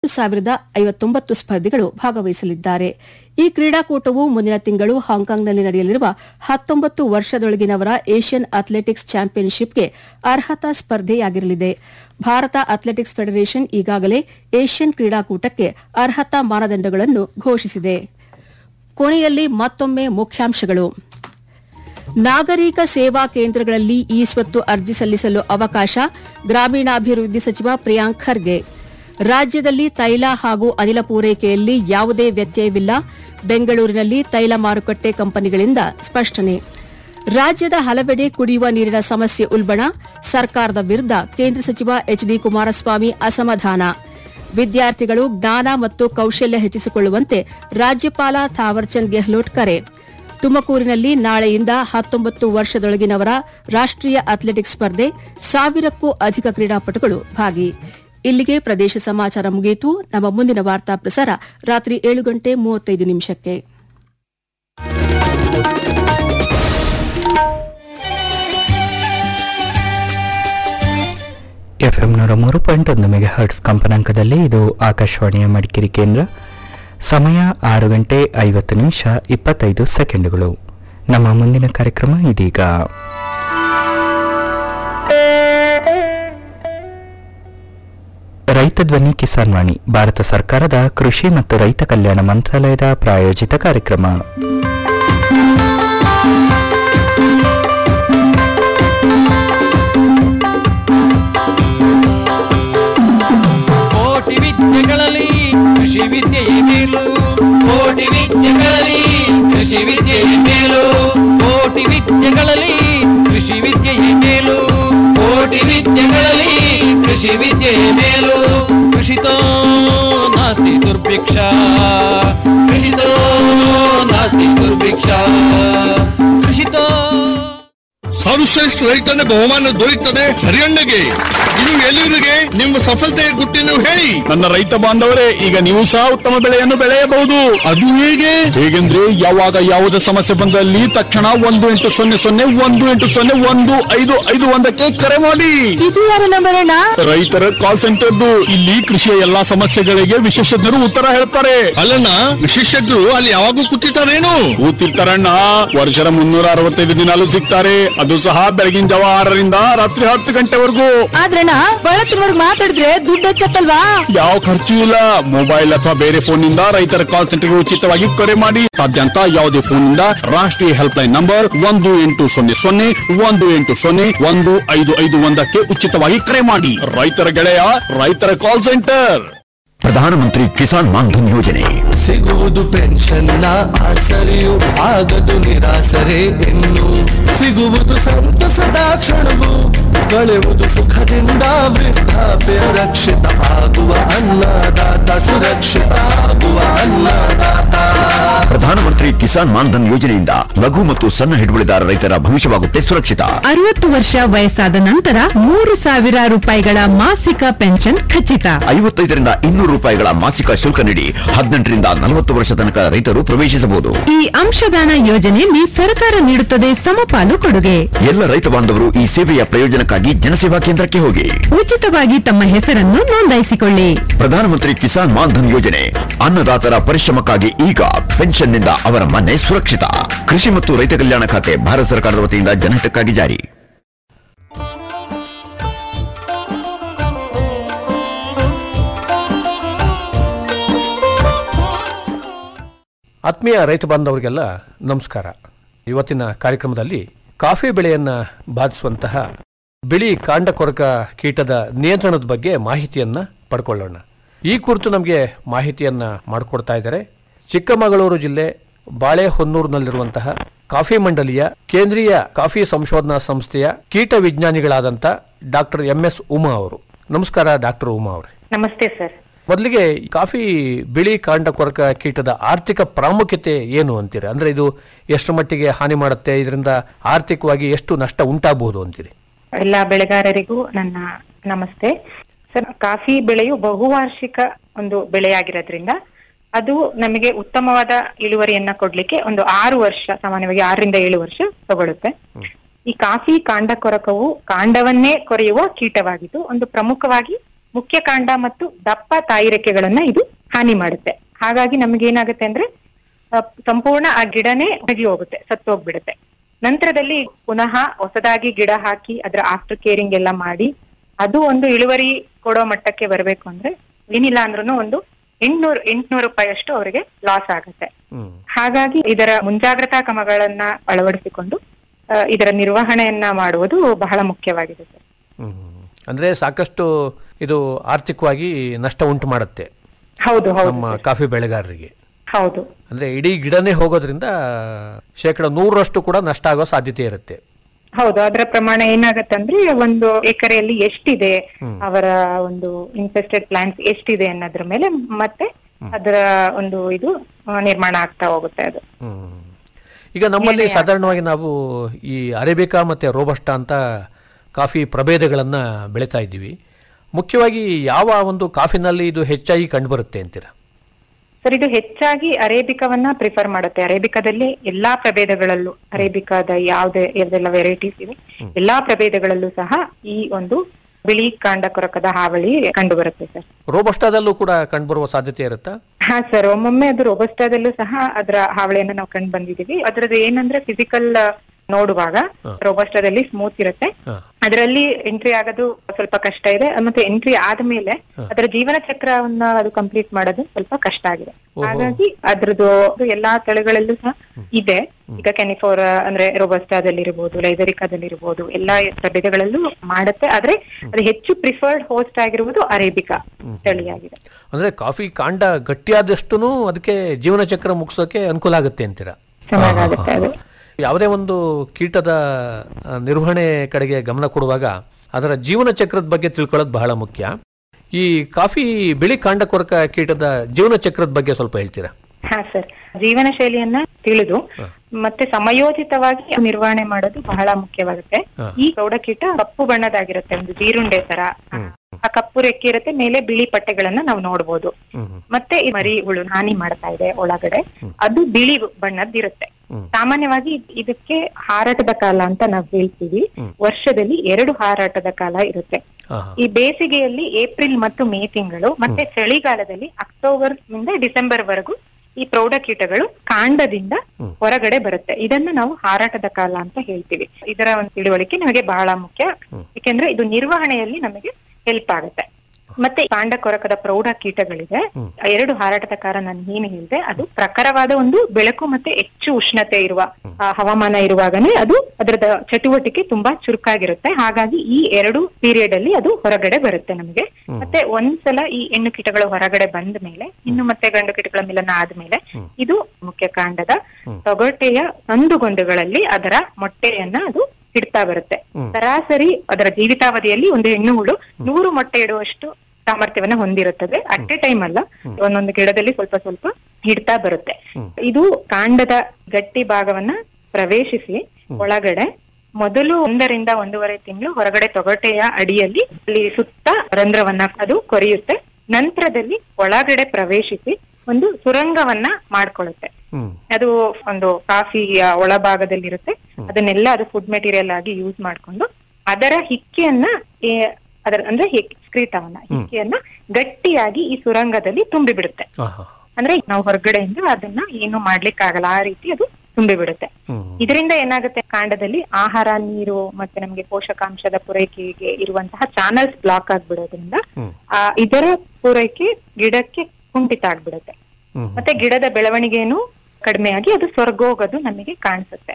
ಸಾವಿರದ ಐವತ್ತೊಂಬತ್ತು ಸ್ಪರ್ಧಿಗಳು ಭಾಗವಹಿಸಲಿದ್ದಾರೆ ಈ ಕ್ರೀಡಾಕೂಟವು ಮುಂದಿನ ತಿಂಗಳು ಹಾಂಕಾಂಗ್ನಲ್ಲಿ ನಡೆಯಲಿರುವ ಹತ್ತೊಂಬತ್ತು ವರ್ಷದೊಳಗಿನವರ ಏಷ್ಯನ್ ಅಥ್ಲೆಟಿಕ್ಸ್ ಚಾಂಪಿಯನ್ಶಿಪ್ಗೆ ಅರ್ಹತಾ ಸ್ಪರ್ಧೆಯಾಗಿರಲಿದೆ ಭಾರತ ಅಥ್ಲೆಟಿಕ್ಸ್ ಫೆಡರೇಷನ್ ಈಗಾಗಲೇ ಏಷ್ಯನ್ ಕ್ರೀಡಾಕೂಟಕ್ಕೆ ಅರ್ಹತಾ ಮಾನದಂಡಗಳನ್ನು ಘೋಷಿಸಿದೆ ಕೊನೆಯಲ್ಲಿ ಮತ್ತೊಮ್ಮೆ ಮುಖ್ಯಾಂಶಗಳು ನಾಗರಿಕ ಸೇವಾ ಕೇಂದ್ರಗಳಲ್ಲಿ ಇ ಸ್ವತ್ತು ಅರ್ಜಿ ಸಲ್ಲಿಸಲು ಅವಕಾಶ ಗ್ರಾಮೀಣಾಭಿವೃದ್ಧಿ ಸಚಿವ ಪ್ರಿಯಾಂಕ್ ಖರ್ಗೆ ರಾಜ್ಯದಲ್ಲಿ ತೈಲ ಹಾಗೂ ಅನಿಲ ಪೂರೈಕೆಯಲ್ಲಿ ಯಾವುದೇ ವ್ಯತ್ಯಯವಿಲ್ಲ ಬೆಂಗಳೂರಿನಲ್ಲಿ ತೈಲ ಮಾರುಕಟ್ಟೆ ಕಂಪನಿಗಳಿಂದ ಸ್ಪಷ್ಟನೆ ರಾಜ್ಯದ ಹಲವೆಡೆ ಕುಡಿಯುವ ನೀರಿನ ಸಮಸ್ಯೆ ಉಲ್ಬಣ ಸರ್ಕಾರದ ವಿರುದ್ಧ ಕೇಂದ್ರ ಸಚಿವ ಎಚ್ ಡಿ ಕುಮಾರಸ್ವಾಮಿ ಅಸಮಾಧಾನ ವಿದ್ಯಾರ್ಥಿಗಳು ಜ್ಞಾನ ಮತ್ತು ಕೌಶಲ್ಯ ಹೆಚ್ಚಿಸಿಕೊಳ್ಳುವಂತೆ ರಾಜ್ಯಪಾಲ ಥಾವರ್ಚಂದ್ ಗೆಹ್ಲೋಟ್ ಕರೆ ತುಮಕೂರಿನಲ್ಲಿ ನಾಳೆಯಿಂದ ಹತ್ತೊಂಬತ್ತು ವರ್ಷದೊಳಗಿನವರ ರಾಷ್ಟೀಯ ಅಥ್ಲೆಟಿಕ್ಸ್ ಸ್ಪರ್ಧೆ ಸಾವಿರಕ್ಕೂ ಅಧಿಕ ಕ್ರೀಡಾಪಟುಗಳು ಭಾಗಿ ಇಲ್ಲಿಗೆ ಪ್ರದೇಶ ಸಮಾಚಾರ ಮುಗಿಯಿತು ನಮ್ಮ ಮುಂದಿನ ವಾರ್ತಾ ಪ್ರಸಾರ ರಾತ್ರಿ ಏಳು ಗಂಟೆ ಮೂವತ್ತೈದು ನಿಮಿಷಕ್ಕೆ ಎಫ್ಎಂ ನೂರ ಮೂರು ಪಾಯಿಂಟ್ ಒಂದು ಮೆಗಾ ಹರ್ಟ್ಸ್ ಕಂಪನಾಂಕದಲ್ಲಿ ಇದು ಆಕಾಶವಾಣಿಯ ಮಡಿಕೇರಿ ಕೇಂದ್ರ ಸಮಯ ಆರು ಗಂಟೆ ಐವತ್ತು ನಿಮಿಷ ಇಪ್ಪತ್ತೈದು ಸೆಕೆಂಡುಗಳು ನಮ್ಮ ಮುಂದಿನ ಕಾರ್ಯಕ್ರಮ ಇದೀಗ ರೈತ ಧ್ವನಿ ಕಿಸಾನ್ ವಾಣಿ ಭಾರತ ಸರ್ಕಾರದ ಕೃಷಿ ಮತ್ತು ರೈತ ಕಲ್ಯಾಣ ಮಂತ್ರಾಲಯದ ಪ್ರಾಯೋಜಿತ ಕಾರ್ಯಕ್ರಮ ಕೋಟಿ ವಿದ್ಯೆಗಳಲ್ಲಿ ಕೃಷಿ ವಿದ್ಯೆಯೇ ಮೇಲು ಕೋಟಿ ವಿದ್ಯೆಗಳಲ್ಲಿ ಕೃಷಿ ವಿದ್ಯೆಯೇ ಮೇಲು ಕೋಟಿ ವಿದ್ಯೆಗಳಲ್ಲಿ ಕೃಷಿ ವಿದ್ಯೆಯೇ ಮೇಲು ಕೋಟಿ ವಿದ್ಯೆಗಳಲ್ಲಿ ಕೃಷಿ ವಿದ್ಯೆಯೇ ಮೇಲು ಕೃಷಿತೋ ನಾಸ್ತಿ ದುರ್ಭಿಕ್ಷ ಕೃಷಿತೋ ನಾಸ್ತಿ ದುರ್ಭಿಕ್ಷ ಕೃಷಿತೋ ಸರ್ವಶ್ರೇಷ್ಠ ರೈತನ ಬಹುಮಾನ ದೊರೆಯುತ್ತದೆ ಹರಿಯಣ್ಣಗೆ ಇದು ಎಲ್ಲರಿಗೆ ನಿಮ್ಮ ಸಫಲತೆಯ ಗುಟ್ಟಿನ ಹೇಳಿ ನನ್ನ ರೈತ ಬಾಂಧವರೇ ಈಗ ನೀವು ಸಹ ಉತ್ತಮ ಬೆಳೆಯನ್ನು ಬೆಳೆಯಬಹುದು ಅದು ಹೇಗೆ ಹೇಗೆಂದ್ರೆ ಯಾವಾಗ ಯಾವುದೇ ಸಮಸ್ಯೆ ಬಂದಲ್ಲಿ ತಕ್ಷಣ ಒಂದು ಎಂಟು ಸೊನ್ನೆ ಸೊನ್ನೆ ಒಂದು ಎಂಟು ಸೊನ್ನೆ ಒಂದು ಐದು ಐದು ಒಂದಕ್ಕೆ ಕರೆ ಮಾಡಿ ಇದು ಯಾರ ನಂಬರ್ ಅಣ್ಣ ರೈತರ ಕಾಲ್ ಸೆಂಟರ್ದು ಇಲ್ಲಿ ಕೃಷಿಯ ಎಲ್ಲಾ ಸಮಸ್ಯೆಗಳಿಗೆ ವಿಶೇಷಜ್ಞರು ಉತ್ತರ ಹೇಳ್ತಾರೆ ಅಲ್ಲಣ್ಣ ವಿಶೇಷಜ್ಞರು ಅಲ್ಲಿ ಯಾವಾಗೂ ಕೂತಿರ್ತಾರೇನು ಕೂತಿರ್ತಾರಣ್ಣ ವರ್ಷದ ಮುನ್ನೂರ ಅರವತ್ತೈದು ದಿನಾಲು ಸಿಗ್ತಾರೆ ಅದು ಸಹ ಬೆಳಗಿನ ಜಾವ ಆರರಿಂದ ರಾತ್ರಿ ಹತ್ತು ಗಂಟೆವರೆಗೂ ಆದ್ರಣ್ಣ ಬಳತ್ತಿನವರ್ಗ್ ಮಾತಾಡಿದ್ರೆ ದುಡ್ಡು ಹೆಚ್ಚತ್ತಲ್ವಾ ಯಾವ ಖರ್ಚು ಇಲ್ಲ ಮೊಬೈಲ್ ಅಥವಾ ಬೇರೆ ಫೋನ್ ನಿಂದ ರೈತರ ಕಾಲ್ ಸೆಂಟರ್ಗೆ ಉಚಿತವಾಗಿ ಕರೆ ಮಾಡಿ ಸಾಧ್ಯಂತ ಯಾವುದೇ ಫೋನ್ ನಿಂದ ರಾಷ್ಟ್ರೀಯ ಹೆಲ್ಪ್ ಲೈನ್ ನಂಬರ್ ಒಂದು ಎಂಟು ಸೊನ್ನೆ ಸೊನ್ನೆ ಒಂದು ಎಂಟು ಸೊನ್ನೆ ಒಂದು ಐದು ಐದು ಒಂದಕ್ಕೆ ಉಚಿತವಾಗಿ ಕರೆ ಮಾಡಿ ರೈತರ ಗೆಳೆಯ ರೈತರ ಕಾಲ್ ಸೆಂಟರ್ ಪ್ರಧಾನಮಂತ್ರಿ ಕಿಸಾನ್ ಮಾನ್ಧನ್ ಯೋಜನೆ ಸಿಗುವುದು ಪೆನ್ಷನ್ನ ಆಸರೆಯು ಆಗದು ನಿರಾಸರೆ ಇನ್ನು ಸಿಗುವುದು ಸಂತಸದ ಕ್ಷಣವು ಕಳೆಯುವುದು ಸುಖದಿಂದ ವೃದ್ಧಾಪ್ಯ ರಕ್ಷಿತ ಆಗುವ ಅನ್ನದಾತ ಸುರಕ್ಷಿತ ಆಗುವ ಅನ್ನದಾತ ಪ್ರಧಾನಮಂತ್ರಿ ಕಿಸಾನ್ ಮಾನ್ಧನ್ ಯೋಜನೆಯಿಂದ ಲಘು ಮತ್ತು ಸಣ್ಣ ಹಿಡುವಳಿದಾರ ರೈತರ ಭವಿಷ್ಯವಾಗುತ್ತೆ ಸುರಕ್ಷಿತ ಅರವತ್ತು ವರ್ಷ ವಯಸ್ಸಾದ ನಂತರ ಮೂರು ಸಾವಿರ ರೂಪಾಯಿಗಳ ಮಾಸಿಕ ಪೆನ್ಷನ್ ಖಚಿತ ಐವತ್ತೈದರಿಂದ ಇನ್ನೂರು ರೂಪಾಯಿಗಳ ಮಾಸಿಕ ಶುಲ್ಕ ನೀಡಿ ಹದಿನೆಂಟರಿಂದ ನಲವತ್ತು ವರ್ಷ ತನಕ ರೈತರು ಪ್ರವೇಶಿಸಬಹುದು ಈ ಅಂಶದಾನ ಯೋಜನೆಯಲ್ಲಿ ಸರ್ಕಾರ ನೀಡುತ್ತದೆ ಸಮಪಾಲು ಕೊಡುಗೆ ಎಲ್ಲ ರೈತ ಬಾಂಧವರು ಈ ಸೇವೆಯ ಪ್ರಯೋಜನಕ್ಕಾಗಿ ಜನಸೇವಾ ಕೇಂದ್ರಕ್ಕೆ ಹೋಗಿ ಉಚಿತವಾಗಿ ತಮ್ಮ ಹೆಸರನ್ನು ನೋಂದಾಯಿಸಿಕೊಳ್ಳಿ ಪ್ರಧಾನಮಂತ್ರಿ ಕಿಸಾನ್ ಮಾನ್ಧನ್ ಯೋಜನೆ ಅನ್ನದಾತರ ಪರಿಶ್ರಮಕ್ಕಾಗಿ ಈಗ ಪೆನ್ಷನ್ನಿಂದ ಅವರ ಮನೆ ಸುರಕ್ಷಿತ ಕೃಷಿ ಮತ್ತು ರೈತ ಕಲ್ಯಾಣ ಖಾತೆ ಭಾರತ ಸರ್ಕಾರದ ವತಿಯಿಂದ ಜನಹಿತಕ್ಕಾಗಿ ಜಾರಿ ಆತ್ಮೀಯ ರೈತ ಬಾಂಧವರಿಗೆಲ್ಲ ನಮಸ್ಕಾರ ಇವತ್ತಿನ ಕಾರ್ಯಕ್ರಮದಲ್ಲಿ ಕಾಫಿ ಬೆಳೆಯನ್ನ ಬಾಧಿಸುವಂತಹ ಬಿಳಿ ಕಾಂಡ ಕೊರಕ ಕೀಟದ ನಿಯಂತ್ರಣದ ಬಗ್ಗೆ ಮಾಹಿತಿಯನ್ನ ಪಡ್ಕೊಳ್ಳೋಣ ಈ ಕುರಿತು ನಮಗೆ ಮಾಹಿತಿಯನ್ನ ಮಾಡಿಕೊಡ್ತಾ ಇದ್ದಾರೆ ಚಿಕ್ಕಮಗಳೂರು ಜಿಲ್ಲೆ ಬಾಳೆಹೊನ್ನೂರಿನಲ್ಲಿರುವಂತಹ ಕಾಫಿ ಮಂಡಲಿಯ ಕೇಂದ್ರೀಯ ಕಾಫಿ ಸಂಶೋಧನಾ ಸಂಸ್ಥೆಯ ಕೀಟ ವಿಜ್ಞಾನಿಗಳಾದಂಥ ಡಾಕ್ಟರ್ ಎಂ ಎಸ್ ಉಮಾ ಅವರು ನಮಸ್ಕಾರ ಡಾಕ್ಟರ್ ಉಮಾ ಅವರೇ ನಮಸ್ತೆ ಸರ್ ಮೊದಲಿಗೆ ಈ ಕಾಫಿ ಬಿಳಿ ಕಾಂಡ ಕೊರಕ ಕೀಟದ ಆರ್ಥಿಕ ಪ್ರಾಮುಖ್ಯತೆ ಏನು ಅಂತೀರಿ ಅಂದ್ರೆ ಇದು ಎಷ್ಟು ಮಟ್ಟಿಗೆ ಹಾನಿ ಮಾಡುತ್ತೆ ಇದರಿಂದ ಆರ್ಥಿಕವಾಗಿ ಎಷ್ಟು ನಷ್ಟ ಉಂಟಾಗಬಹುದು ಅಂತೀರಿ ಎಲ್ಲ ಬೆಳೆಗಾರರಿಗೂ ನನ್ನ ನಮಸ್ತೆ ಸರ್ ಕಾಫಿ ಬೆಳೆಯು ಬಹುವಾರ್ಷಿಕ ಒಂದು ಬೆಳೆಯಾಗಿರೋದ್ರಿಂದ ಅದು ನಮಗೆ ಉತ್ತಮವಾದ ಇಳುವರಿಯನ್ನ ಕೊಡ್ಲಿಕ್ಕೆ ಒಂದು ಆರು ವರ್ಷ ಸಾಮಾನ್ಯವಾಗಿ ಆರರಿಂದ ಏಳು ವರ್ಷ ತಗೊಳುತ್ತೆ ಈ ಕಾಫಿ ಕಾಂಡ ಕೊರಕವು ಕಾಂಡವನ್ನೇ ಕೊರೆಯುವ ಕೀಟವಾಗಿದ್ದು ಒಂದು ಪ್ರಮುಖವಾಗಿ ಮುಖ್ಯ ಕಾಂಡ ಮತ್ತು ದಪ್ಪ ತಾಯಿ ರೆಕ್ಕೆಗಳನ್ನ ಇದು ಹಾನಿ ಮಾಡುತ್ತೆ ಹಾಗಾಗಿ ನಮ್ಗೆ ಏನಾಗುತ್ತೆ ಅಂದ್ರೆ ಆ, ಸಂಪೂರ್ಣ ಆ ಗಿಡನೇ ಒಣಗಿ ಹೋಗುತ್ತೆ ಸತ್ತು ಹೋಗ್ಬಿಡುತ್ತೆ ನಂತರದಲ್ಲಿ ಪುನಃ ಹೊಸದಾಗಿ ಗಿಡ ಹಾಕಿ ಅದರ ಆಫ್ಟರ್ ಕೇರಿಂಗ್ ಎಲ್ಲ ಮಾಡಿ ಅದು ಒಂದು ಇಳುವರಿ ಕೊಡೋ ಮಟ್ಟಕ್ಕೆ ಬರಬೇಕು ಅಂದ್ರೆ ಏನಿಲ್ಲ ಅಂದ್ರೂ ಒಂದು ಎಂಟ್ನೂರು ಎಂಟ್ನೂರು ರೂಪಾಯಿಯಷ್ಟು ಅವರಿಗೆ ಲಾಸ್ ಆಗುತ್ತೆ ಹಾಗಾಗಿ ಇದರ ಮುಂಜಾಗ್ರತಾ ಕ್ರಮಗಳನ್ನ ಅಳವಡಿಸಿಕೊಂಡು ಆ, ಇದರ ನಿರ್ವಹಣೆಯನ್ನ ಮಾಡುವುದು ಬಹಳ ಮುಖ್ಯವಾಗಿದೆ ಸರ್ ಅಂದ್ರೆ ಸಾಕಷ್ಟು ಇದು ಆರ್ಥಿಕವಾಗಿ ನಷ್ಟ ಉಂಟು ಮಾಡುತ್ತೆ ಹೌದು ಹೌದು ನಮ್ಮ ಕಾಫಿ ಬೆಳೆಗಾರರಿಗೆ ಹೌದು ಅಂದ್ರೆ ಇಡೀ ಗಿಡನೇ ಹೋಗೋದ್ರಿಂದ ಶೇಕಡ ನೂರರಷ್ಟು ಕೂಡ ನಷ್ಟ ಆಗೋ ಸಾಧ್ಯತೆ ಇರುತ್ತೆ ಹೌದು ಅದರ ಪ್ರಮಾಣ ಏನಾಗತ್ತಂದ್ರೆ ಒಂದು ಎಕರೆಯಲ್ಲಿ ಎಷ್ಟಿದೆ ಅವರ ಒಂದು ಇನ್ಫೆಸ್ಟೆಡ್ ಪ್ಲಾಂಟ್ಸ್ ಎಷ್ಟಿದೆ ಅನ್ನೋದ್ರ ಮೇಲೆ ಮತ್ತೆ ಅದರ ಒಂದು ಇದು ಆ, ನಿರ್ಮಾಣ ಆಗ್ತಾ ಹೋಗುತ್ತೆ ಅದು ಈಗ ನಮ್ಮಲ್ಲಿ ಸಾಧಾರಣವಾಗಿ ನಾವು ಈ ಅರೇಬಿಕಾ ಮತ್ತೆ ರೋಬಸ್ಟಾ ಅಂತ ಕಾಫಿ ಪ್ರಭೇದಗಳನ್ನ ಬೆಳೀತಾ ಇದ್ದೀವಿ ಮುಖ್ಯವಾಗಿ ಯಾವ ಒಂದು ಕಾಫಿನಲ್ಲಿ ಇದು ಹೆಚ್ಚಾಗಿ ಕಂಡುಬರುತ್ತೆ ಅಂತೀರಾ ಸರ್ ಇದು ಹೆಚ್ಚಾಗಿ ಅರೇಬಿಕವನ್ನ ಪ್ರಿಫರ್ ಮಾಡುತ್ತೆ ಅರೇಬಿಕಾದಲ್ಲಿ ಎಲ್ಲಾ ಪ್ರಭೇದಗಳಲ್ಲೂ ಅರೇಬಿಕಾದ ಯಾವ್ದೇ ಯಾವ್ದೆಲ್ಲ ವೆರೈಟೀಸ್ ಇವೆ ಎಲ್ಲಾ ಪ್ರಭೇದಗಳಲ್ಲೂ ಸಹ ಈ ಒಂದು ಬಿಳಿ ಕಾಂಡ ಕೊರಕದ ಹಾವಳಿ ಕಂಡು ಬರುತ್ತೆ ಸರ್ ರೋಬಸ್ಟಾದಲ್ಲೂ ಕೂಡ ಕಂಡುಬರುವ ಸಾಧ್ಯತೆ ಇರುತ್ತಾ ಹಾ ಸರ್ ಒಮ್ಮೊಮ್ಮೆ ಅದು ರೋಬಸ್ಟಾದಲ್ಲೂ ಸಹ ಅದರ ಹಾವಳಿಯನ್ನು ನಾವು ಕಂಡು ಬಂದಿದೀವಿ ಅದ್ರದ್ದು ಏನಂದ್ರೆ ಫಿಸಿಕಲ್ ನೋಡುವಾಗ ರೋಬಸ್ಟಾದಲ್ಲಿ ಸ್ಮೂತ್ ಇರುತ್ತೆ ಅದರಲ್ಲಿ ಎಂಟ್ರಿ ಆಗೋದು ಸ್ವಲ್ಪ ಕಷ್ಟ ಇದೆ ಮತ್ತೆ ಎಂಟ್ರಿ ಆದ್ಮೇಲೆ ಅದರ ಜೀವನ ಚಕ್ರವನ್ನ ಅದು ಕಂಪ್ಲೀಟ್ ಮಾಡೋದು ಸ್ವಲ್ಪ ಕಷ್ಟ ಆಗಿದೆ ಹಾಗಾಗಿ ಅದ್ರದ್ದು ಅದು ಎಲ್ಲಾ ತಳಿಗಳಲ್ಲೂ ಸಹ ಇದೆ ಈಗ ಕೆನಿಫೋರ್ ಅಂದ್ರೆ ರೋಬಸ್ಟಾದಲ್ಲಿ ಇರ್ಬೋದು ಲೈಬರಿಕಾದಲ್ಲಿ ಇರ್ಬೋದು ಎಲ್ಲಾ ಪ್ರಭೇದಗಳಲ್ಲೂ ಮಾಡುತ್ತೆ ಆದ್ರೆ ಅದು ಹೆಚ್ಚು ಪ್ರಿಫರ್ಡ್ ಹೋಸ್ಟ್ ಆಗಿರುವುದು ಅರೇಬಿಕಾ ತಳಿಯಾಗಿದೆ ಅಂದ್ರೆ ಕಾಫಿ ಕಾಂಡ ಗಟ್ಟಿಯಾದಷ್ಟು ಅದಕ್ಕೆ ಜೀವನ ಚಕ್ರ ಮುಗಿಸೋಕೆ ಅನುಕೂಲ ಆಗುತ್ತೆ ಅಂತೀರಾ ಚೆನ್ನಾಗಾಗುತ್ತೆ ಅದು ಯಾವುದೇ ಒಂದು ಕೀಟದ ಆ, ನಿರ್ವಹಣೆ ಕಡೆಗೆ ಗಮನ ಕೊಡುವಾಗ ಅದರ ಜೀವನ ಚಕ್ರದ ಬಗ್ಗೆ ತಿಳ್ಕೊಳ್ಳೋದು ಬಹಳ ಮುಖ್ಯ ಈ ಕಾಫಿ ಬಿಳಿ ಕಾಂಡ ಕೊರಕ ಕೀಟದ ಜೀವನ ಚಕ್ರದ ಬಗ್ಗೆ ಸ್ವಲ್ಪ ಹೇಳ್ತೀರಾ ಹಾ ಸರ್ ಜೀವನ ಶೈಲಿಯನ್ನ ತಿಳಿದು ಮತ್ತೆ ಸಮಯೋಚಿತವಾಗಿ ನಿರ್ವಹಣೆ ಮಾಡೋದು ಬಹಳ ಮುಖ್ಯವಾಗುತ್ತೆ ಈ ಪ್ರೌಢಕೀಟ ಕಪ್ಪು ಬಣ್ಣದಾಗಿರುತ್ತೆ ಒಂದು ಜೀರುಂಡೆ ತರ ಆ ಕಪ್ಪು ರೆಕ್ಕೆ ಇರುತ್ತೆ ಮೇಲೆ ಬಿಳಿ ಪಟ್ಟೆಗಳನ್ನ ನಾವು ನೋಡ್ಬೋದು ಮತ್ತೆ ಈ ಮರಿ ಹುಳು ಹಾನಿ ಮಾಡ್ತಾ ಇದೆ ಒಳಗಡೆ ಅದು ಬಿಳಿ ಬಣ್ಣದ್ದಿರುತ್ತೆ ಸಾಮಾನ್ಯವಾಗಿ ಇದಕ್ಕೆ ಹಾರಾಟದ ಕಾಲ ಅಂತ ನಾವ್ ಹೇಳ್ತೀವಿ ವರ್ಷದಲ್ಲಿ ಎರಡು ಹಾರಾಟದ ಕಾಲ ಇರುತ್ತೆ ಈ ಬೇಸಿಗೆಯಲ್ಲಿ ಏಪ್ರಿಲ್ ಮತ್ತು ಮೇ ತಿಂಗಳು ಮತ್ತೆ ಚಳಿಗಾಲದಲ್ಲಿ ಅಕ್ಟೋಬರ್ ನಿಂದ ಡಿಸೆಂಬರ್ ವರೆಗೂ ಈ ಪ್ರೌಢಕೀಟಗಳು ಕಾಂಡದಿಂದ ಹೊರಗಡೆ ಬರುತ್ತೆ ಇದನ್ನ ನಾವು ಹಾರಾಟದ ಕಾಲ ಅಂತ ಹೇಳ್ತೀವಿ ಇದರ ಒಂದು ತಿಳುವಳಿಕೆ ನಮಗೆ ಬಹಳ ಮುಖ್ಯ ಯಾಕೆಂದ್ರೆ ಇದು ನಿರ್ವಹಣೆಯಲ್ಲಿ ನಮಗೆ ಹೆಲ್ಪ್ ಆಗುತ್ತೆ ಮತ್ತೆ ಕಾಂಡ ಕೊರಕದ ಪ್ರೌಢ ಕೀಟಗಳಿದೆ ಎರಡು ಹಾರಾಟದ ಕಾಲ ನಾನು ಏನ್ ಹೇಳಿದೆ ಅದು ಪ್ರಖರವಾದ ಒಂದು ಬೆಳಕು ಮತ್ತೆ ಹೆಚ್ಚು ಉಷ್ಣತೆ ಇರುವ ಆ, ಹವಾಮಾನ ಇರುವಾಗನೇ ಅದು ಅದರದ ಚಟುವಟಿಕೆ ತುಂಬಾ ಚುರುಕಾಗಿರುತ್ತೆ ಹಾಗಾಗಿ ಈ ಎರಡು ಪೀರಿಯಡ್ ಅಲ್ಲಿ ಅದು ಹೊರಗಡೆ ಬರುತ್ತೆ ನಮಗೆ ಮತ್ತೆ ಒಂದ್ಸಲ ಈ ಹೆಣ್ಣು ಕೀಟಗಳು ಹೊರಗಡೆ ಬಂದ ಮೇಲೆ ಇನ್ನು ಮತ್ತೆ ಗಂಡು ಕೀಟಗಳ ಮಿಲನ ಆದ್ಮೇಲೆ ಇದು ಮುಖ್ಯ ಕಾಂಡದ ತೊಗಟೆಯ ಸಂದುಗೊಂದುಗಳಲ್ಲಿ ಅದರ ಮೊಟ್ಟೆಯನ್ನ ಅದು ಇಡ್ತಾ ಬರುತ್ತೆ ಸರಾಸರಿ ಅದರ ಜೀವಿತಾವಧಿಯಲ್ಲಿ ಒಂದು ಹೆಣ್ಣು ಹುಳು ನೂರು ಮೊಟ್ಟೆ ಇಡುವಷ್ಟು ಸಾಮರ್ಥ್ಯವನ್ನ ಹೊಂದಿರುತ್ತದೆ ಅಟ್ ಎ ಟೈಮ್ ಅಲ್ಲ ಒಂದೊಂದು ಗಿಡದಲ್ಲಿ ಸ್ವಲ್ಪ ಸ್ವಲ್ಪ ಇಡ್ತಾ ಬರುತ್ತೆ ಇದು ಕಾಂಡದ ಗಟ್ಟಿ ಭಾಗವನ್ನ ಪ್ರವೇಶಿಸಿ ಒಳಗಡೆ ಮೊದಲು ಒಂದರಿಂದ ಒಂದೂವರೆ ತಿಂಗಳು ಹೊರಗಡೆ ತೊಗಟೆಯ ಅಡಿಯಲ್ಲಿ ಅಲ್ಲಿ ಸುತ್ತ ರಂಧ್ರವನ್ನ ಅದು ಕೊರೆಯುತ್ತೆ ನಂತರದಲ್ಲಿ ಒಳಗಡೆ ಪ್ರವೇಶಿಸಿ ಒಂದು ಸುರಂಗವನ್ನ ಮಾಡ್ಕೊಳ್ಳುತ್ತೆ ಅದು ಒಂದು ಕಾಫಿಯ ಒಳಭಾಗದಲ್ಲಿರುತ್ತೆ ಅದನ್ನೆಲ್ಲ ಅದು ಫುಡ್ ಮೆಟೀರಿಯಲ್ ಆಗಿ ಯೂಸ್ ಮಾಡ್ಕೊಂಡು ಅದರ ಹಿಕ್ಕೆಯನ್ನ ಏ- ಅದರ ಅಂದ್ರೆ ಸ್ಕ್ರೀಟವನ್ನ ಹಿಕ್ಕೆಯನ್ನ ಗಟ್ಟಿಯಾಗಿ ಈ ಸುರಂಗದಲ್ಲಿ ತುಂಬಿ ಬಿಡುತ್ತೆ ಅಂದ್ರೆ ನಾವು ಹೊರಗಡೆಯಿಂದ ಅದನ್ನ ಏನು ಮಾಡ್ಲಿಕ್ಕಾಗಲ್ಲ ಆ ರೀತಿ ಅದು ತುಂಬಿ ಬಿಡುತ್ತೆ ಇದರಿಂದ ಏನಾಗುತ್ತೆ ಕಾಂಡದಲ್ಲಿ ಆಹಾರ ನೀರು ಮತ್ತೆ ನಮ್ಗೆ ಪೋಷಕಾಂಶದ ಪೂರೈಕೆಗೆ ಇರುವಂತಹ ಚಾನಲ್ಸ್ ಬ್ಲಾಕ್ ಆಗ್ಬಿಡೋದ್ರಿಂದ ಆ ಇದರ ಪೂರೈಕೆ ಗಿಡಕ್ಕೆ ಕುಂಠಿತ ಆಗ್ಬಿಡುತ್ತೆ ಮತ್ತೆ ಗಿಡದ ಬೆಳವಣಿಗೆನು ಕಡಿಮೆಯಾಗಿ ಅದು ಸ್ವರ್ಗೋಗೋದು ನಮಗೆ ಕಾಣಿಸುತ್ತೆ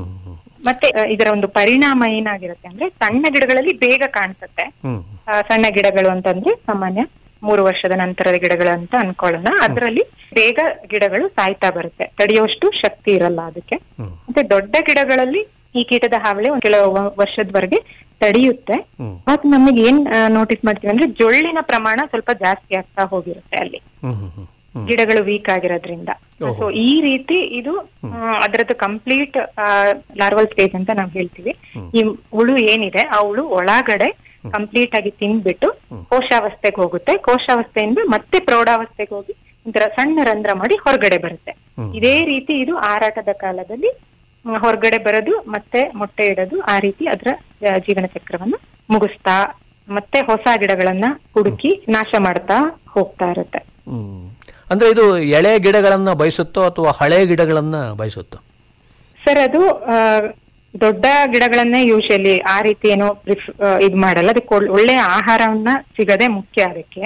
ಮತ್ತೆ ಆ, ಇದರ ಒಂದು ಪರಿಣಾಮ ಏನಾಗಿರುತ್ತೆ ಅಂದ್ರೆ ಸಣ್ಣ ಗಿಡಗಳಲ್ಲಿ ಬೇಗ ಕಾಣಿಸುತ್ತೆ ಆ, ಸಣ್ಣ ಗಿಡಗಳು ಅಂತಂದ್ರೆ ಸಾಮಾನ್ಯ ಮೂರು ವರ್ಷದ ನಂತರದ ಗಿಡಗಳು ಅಂತ ಅನ್ಕೊಳ್ಳೋಣ ಅದರಲ್ಲಿ ಬೇಗ ಗಿಡಗಳು ಸಾಯ್ತಾ ಬರುತ್ತೆ ತಡೆಯುವಷ್ಟು ಶಕ್ತಿ ಇರಲ್ಲ ಅದಕ್ಕೆ ಮತ್ತೆ ದೊಡ್ಡ ಗಿಡಗಳಲ್ಲಿ ಈ ಕೀಟದ ಹಾವಳಿ ಒಂದ್ ಕೆಲವು ವ- ವರ್ಷದವರೆಗೆ ತಡೆಯುತ್ತೆ ಮತ್ ನಮಗೆ ಏನ್ ನೋಟಿಸ್ ಮಾಡ್ತೀವಿ ಅಂದ್ರೆ ಜೊಳ್ಳಿನ ಪ್ರಮಾಣ ಸ್ವಲ್ಪ ಜಾಸ್ತಿ ಆಗ್ತಾ ಹೋಗಿರುತ್ತೆ ಅಲ್ಲಿ ಗಿಡಗಳು ವೀಕ್ ಆಗಿರೋದ್ರಿಂದ ಸೊ ಈ ರೀತಿ ಇದು ಆ, ಅದರದ್ದು ಕಂಪ್ಲೀಟ್ ಲಾರ್ವಲ್ ಸ್ಟೇಜ್ ಅಂತ ನಾವ್ ಹೇಳ್ತೀವಿ ಈ ಹುಳು ಏನಿದೆ ಆ ಹುಳು ಒಳಗಡೆ ಕಂಪ್ಲೀಟ್ ಆಗಿ ತಿಂದ್ಬಿಟ್ಟು ಕೋಶಾವಸ್ಥೆಗೆ ಹೋಗುತ್ತೆ ಕೋಶಾವಸ್ಥೆಯಿಂದ ಮತ್ತೆ ಪ್ರೌಢಾವಸ್ಥೆಗೆ ಹೋಗಿ ಒಂಥರ ಸಣ್ಣ ರಂಧ್ರ ಮಾಡಿ ಹೊರಗಡೆ ಬರುತ್ತೆ ಇದೇ ರೀತಿ ಇದು ಆರಾಟದ ಕಾಲದಲ್ಲಿ ಮ್, ಹೊರಗಡೆ ಬರೋದು ಮತ್ತೆ ಮೊಟ್ಟೆ ಇಡೋದು ಆ ರೀತಿ ಅದರ ಆ, ಜೀವನ ಚಕ್ರವನ್ನು ಮುಗಿಸ್ತಾ ಮತ್ತೆ ಹೊಸ ಗಿಡಗಳನ್ನ ಹುಡುಕಿ ನಾಶ ಮಾಡ್ತಾ ಹೋಗ್ತಾ ಇರುತ್ತೆ ಹ್ಮ್ ಅಂದ್ರೆ ಇದು ಎಳೆ ಗಿಡಗಳನ್ನ ಬಯಸುತ್ತೋ ಅಥವಾ ಹಳೆ ಗಿಡಗಳನ್ನ ಬಯಸುತ್ತೋ ಸರ್ ಅದು ಆ, ದೊಡ್ಡ ಗಿಡಗಳನ್ನೇ ಯೂಶಲಿ ಆ ರೀತಿ ಏನೋ ಪ್ರಿಫ್- ಆ, ಇದ್ ಮಾಡಲ್ಲ ಅದಕ್ಕೆ ಒಳ್- ಒಳ್ಳೆಯ ಆಹಾರವನ್ನ ಸಿಗದೆ ಮುಖ್ಯ ಅದಕ್ಕೆ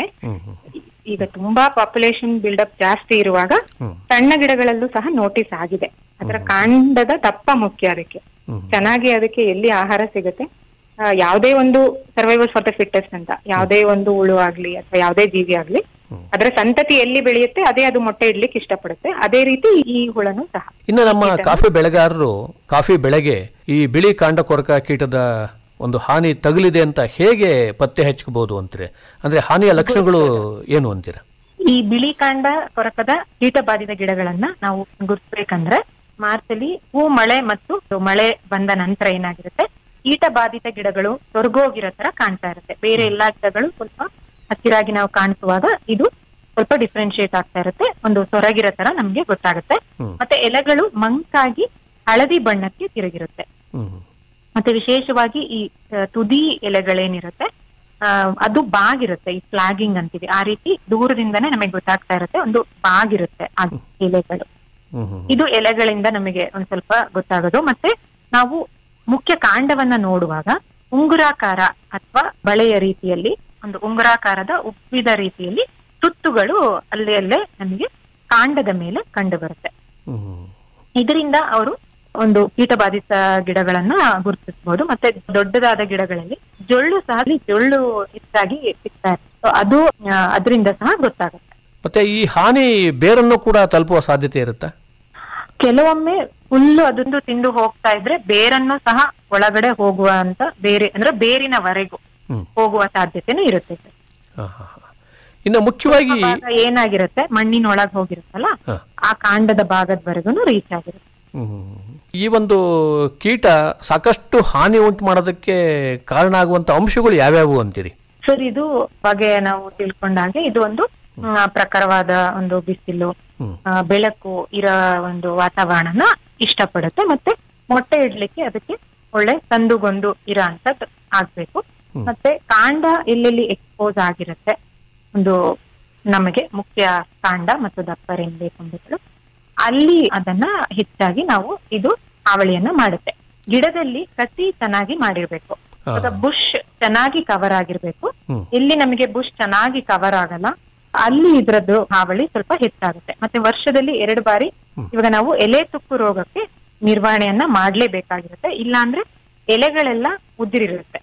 ಈಗ ತುಂಬಾ ಪಾಪ್ಯುಲೇಷನ್ ಬಿಲ್ಡಪ್ ಜಾಸ್ತಿ ಇರುವಾಗ ಸಣ್ಣ ಗಿಡಗಳಲ್ಲೂ ಸಹ ನೋಟಿಸ್ ಆಗಿದೆ ಅದರ ಕಾಂಡದ ದಪ್ಪ ಮುಖ್ಯ ಅದಕ್ಕೆ ಚೆನ್ನಾಗಿ ಅದಕ್ಕೆ ಎಲ್ಲಿ ಆಹಾರ ಸಿಗುತ್ತೆ ಆ, ಯಾವುದೇ ಒಂದು ಸರ್ವೈವಲ್ ಫಾರ್ ದ ಫಿಟ್ಟೆಸ್ಟ್ ಅಂತ ಯಾವುದೇ ಒಂದು ಹುಳು ಆಗ್ಲಿ ಅಥವಾ ಯಾವುದೇ ಜೀವಿ ಆಗ್ಲಿ ಅದರ ಸಂತತಿ ಎಲ್ಲಿ ಬೆಳೆಯುತ್ತೆ ಅದೇ ಅದು ಮೊಟ್ಟೆ ಇಡ್ಲಿಕ್ಕೆ ಇಷ್ಟಪಡುತ್ತೆ ಅದೇ ರೀತಿ ಈ ಹುಳನು ಸಹ ಇನ್ನು ನಮ್ಮ ಕಾಫಿ ಬೆಳೆಗಾರರು ಕಾಫಿ ಬೆಳೆಗೆ ಈ ಬಿಳಿ ಕಾಂಡ ಕೊರಕ ಕೀಟದ ಒಂದು ಹಾನಿ ತಗುಲಿದೆ ಅಂತ ಹೇಗೆ ಪತ್ತೆ ಹಚ್ಚಬಹುದು ಅಂತೀರಿ ಅಂದ್ರೆ ಹಾನಿಯ ಲಕ್ಷಣಗಳು ಏನು ಅಂತೀರಾ ಈ ಬಿಳಿ ಕಾಂಡ ಕೊರಕದ ಕೀಟ ಬಾಧಿತ ಗಿಡಗಳನ್ನ ನಾವು ಗುರುತಿಸ್ಬೇಕಂದ್ರೆ ಮಾರ್ಚ್ ಅಲ್ಲಿ ಹೂ ಮಳೆ ಮತ್ತು ಮಳೆ ಬಂದ ನಂತರ ಏನಾಗಿರುತ್ತೆ ಕೀಟ ಬಾಧಿತ ಗಿಡಗಳು ತೊರಗೋಗಿರೋ ತರ ಕಾಣ್ತಾ ಇರುತ್ತೆ ಬೇರೆ ಎಲ್ಲಾ ಗಿಡಗಳು ಸ್ವಲ್ಪ ಹಸಿರಾಗಿ ನಾವು ಕಾಣಿಸುವಾಗ ಇದು ಸ್ವಲ್ಪ ಡಿಫ್ರೆನ್ಶಿಯೇಟ್ ಆಗ್ತಾ ಇರುತ್ತೆ ಒಂದು ಸೊರಗಿರೋ ತರ ನಮ್ಗೆ ಗೊತ್ತಾಗುತ್ತೆ ಮತ್ತೆ ಎಲೆಗಳು ಮಂಕಾಗಿ ಹಳದಿ ಬಣ್ಣಕ್ಕೆ ತಿರುಗಿರುತ್ತೆ ಮತ್ತೆ ವಿಶೇಷವಾಗಿ ಈ ಆ, ತುದಿ ಎಲೆಗಳೇನಿರುತ್ತೆ ಆ, ಅದು ಬಾಗಿರುತ್ತೆ ಈ ಫ್ಲಾಗಿಂಗ್ ಅಂತೀವಿ ಆ ರೀತಿ ದೂರದಿಂದನೇ ನಮಗೆ ಗೊತ್ತಾಗ್ತಾ ಇರುತ್ತೆ ಒಂದು ಬಾಗಿರುತ್ತೆ ಆ ಎಲೆಗಳು ಇದು ಎಲೆಗಳಿಂದ ನಮಗೆ ಒಂದ್ ಸ್ವಲ್ಪ ಗೊತ್ತಾಗೋದು ಮತ್ತೆ ನಾವು ಮುಖ್ಯ ಕಾಂಡವನ್ನ ನೋಡುವಾಗ ಉಂಗುರಾಕಾರ ಅಥವಾ ಬಳೆಯ ರೀತಿಯಲ್ಲಿ ಒಂದು ಉಂಗುರಾಕಾರದ ಉಬ್ಬಿದ ರೀತಿಯಲ್ಲಿ ತುತ್ತುಗಳು ಅಲ್ಲಿ ಅಲ್ಲೇ ನಮಗೆ ಕಾಂಡದ ಮೇಲೆ ಕಂಡು ಬರುತ್ತೆ ಇದರಿಂದ ಅವರು ಒಂದು ಕೀಟಬಾಧಿತ ಗಿಡಗಳನ್ನ ಗುರುತಿಸಬಹುದು ಮತ್ತೆ ದೊಡ್ಡದಾದ ಗಿಡಗಳಲ್ಲಿ ಜೊಳ್ಳು ಸಹ ಅಲ್ಲಿ ಜೊಳ್ಳು ಹೆಚ್ಚಾಗಿ ಸಿಗ್ತಾ ಇರುತ್ತೆ So ಅದು ಅದರಿಂದ ಸಹ ಗೊತ್ತಾಗುತ್ತೆ ಮತ್ತೆ ಈ ಹಾನಿ ಬೇರನ್ನು ಕೂಡ ತಲುಪುವ ಸಾಧ್ಯತೆ ಇರುತ್ತಾ ಕೆಲವೊಮ್ಮೆ ಹುಲ್ಲು ಅದೊಂದು ತಿಂದು ಹೋಗ್ತಾ ಇದ್ರೆ ಬೇರನ್ನು ಸಹ ಒಳಗಡೆ ಹೋಗುವ ಅಂತ ಬೇರೆ ಅಂದ್ರೆ ಬೇರಿನವರೆಗೂ ಹೋಗುವ ಸಾಧ್ಯತೆನೂ ಇರುತ್ತೆ ಸರ್. ಇನ್ನು ಮುಖ್ಯವಾಗಿ ಭಾಗ ಏನಾಗಿರುತ್ತೆ ಮಣ್ಣಿನೊಳಗ್ ಹೋಗಿರುತ್ತಲ್ಲ ಆ ಕಾಂಡದ ಭಾಗದವರೆಗೂ ರೀಚ್ ಆಗಿರುತ್ತೆ ಈ ಒಂದು ಕೀಟ ಸಾಕಷ್ಟು ಹಾನಿ ಉಂಟು ಮಾಡೋದಕ್ಕೆ ಕಾರಣ ಆಗುವಂತ ಅಂಶಗಳು ಯಾವ್ಯಾವು ಅಂತೀರಿ ಸರ್ ಇದು ಬಗ್ಗೆ ನಾವು ತಿಳ್ಕೊಂಡಾಗೆ ಇದು ಒಂದು ಮ್, ಪ್ರಖರವಾದ ಒಂದು ಬಿಸಿಲು ಆ, ಬೆಳಕು ಇರೋ ಒಂದು ವಾತಾವರಣನ ಇಷ್ಟಪಡುತ್ತೆ ಮತ್ತೆ ಮೊಟ್ಟೆ ಇಡ್ಲಿಕ್ಕೆ ಅದಕ್ಕೆ ಒಳ್ಳೆ ಸಂದುಗೊಂದು ಇರೋ ಅಂತದ್ ಆಗ್ಬೇಕು ಮತ್ತೆ ಕಾಂಡ ಎಲ್ಲೆಲ್ಲಿ ಎಕ್ಸ್ಪೋಸ್ ಆಗಿರುತ್ತೆ ಒಂದು ನಮಗೆ ಮುಖ್ಯ ಕಾಂಡ ಮತ್ತು ದಪ್ಪ ರೆಂಬೆ ಕೊಂಬೆಗಳು ಅಲ್ಲಿ ಅದನ್ನ ಹೆಚ್ಚಾಗಿ ನಾವು ಇದು ಹಾವಳಿಯನ್ನ ಮಾಡುತ್ತೆ ಗಿಡದಲ್ಲಿ ಕಸಿ ಚೆನ್ನಾಗಿ ಮಾಡಿರ್ಬೇಕು ಇವಾಗ ಬುಷ್ ಚೆನ್ನಾಗಿ ಕವರ್ ಆಗಿರ್ಬೇಕು ಎಲ್ಲಿ ನಮಗೆ ಬುಷ್ ಚೆನ್ನಾಗಿ ಕವರ್ ಆಗಲ್ಲ ಅಲ್ಲಿ ಇದ್ರದ್ದು ಹಾವಳಿ ಸ್ವಲ್ಪ ಹೆಚ್ಚಾಗುತ್ತೆ ಮತ್ತೆ ವರ್ಷದಲ್ಲಿ ಎರಡು ಬಾರಿ ಇವಾಗ ನಾವು ಎಲೆ ತುಕ್ಕು ರೋಗಕ್ಕೆ ನಿರ್ವಹಣೆಯನ್ನ ಮಾಡ್ಲೇಬೇಕಾಗಿರುತ್ತೆ ಇಲ್ಲ ಅಂದ್ರೆ ಎಲೆಗಳೆಲ್ಲ ಉದುರಿರುತ್ತೆ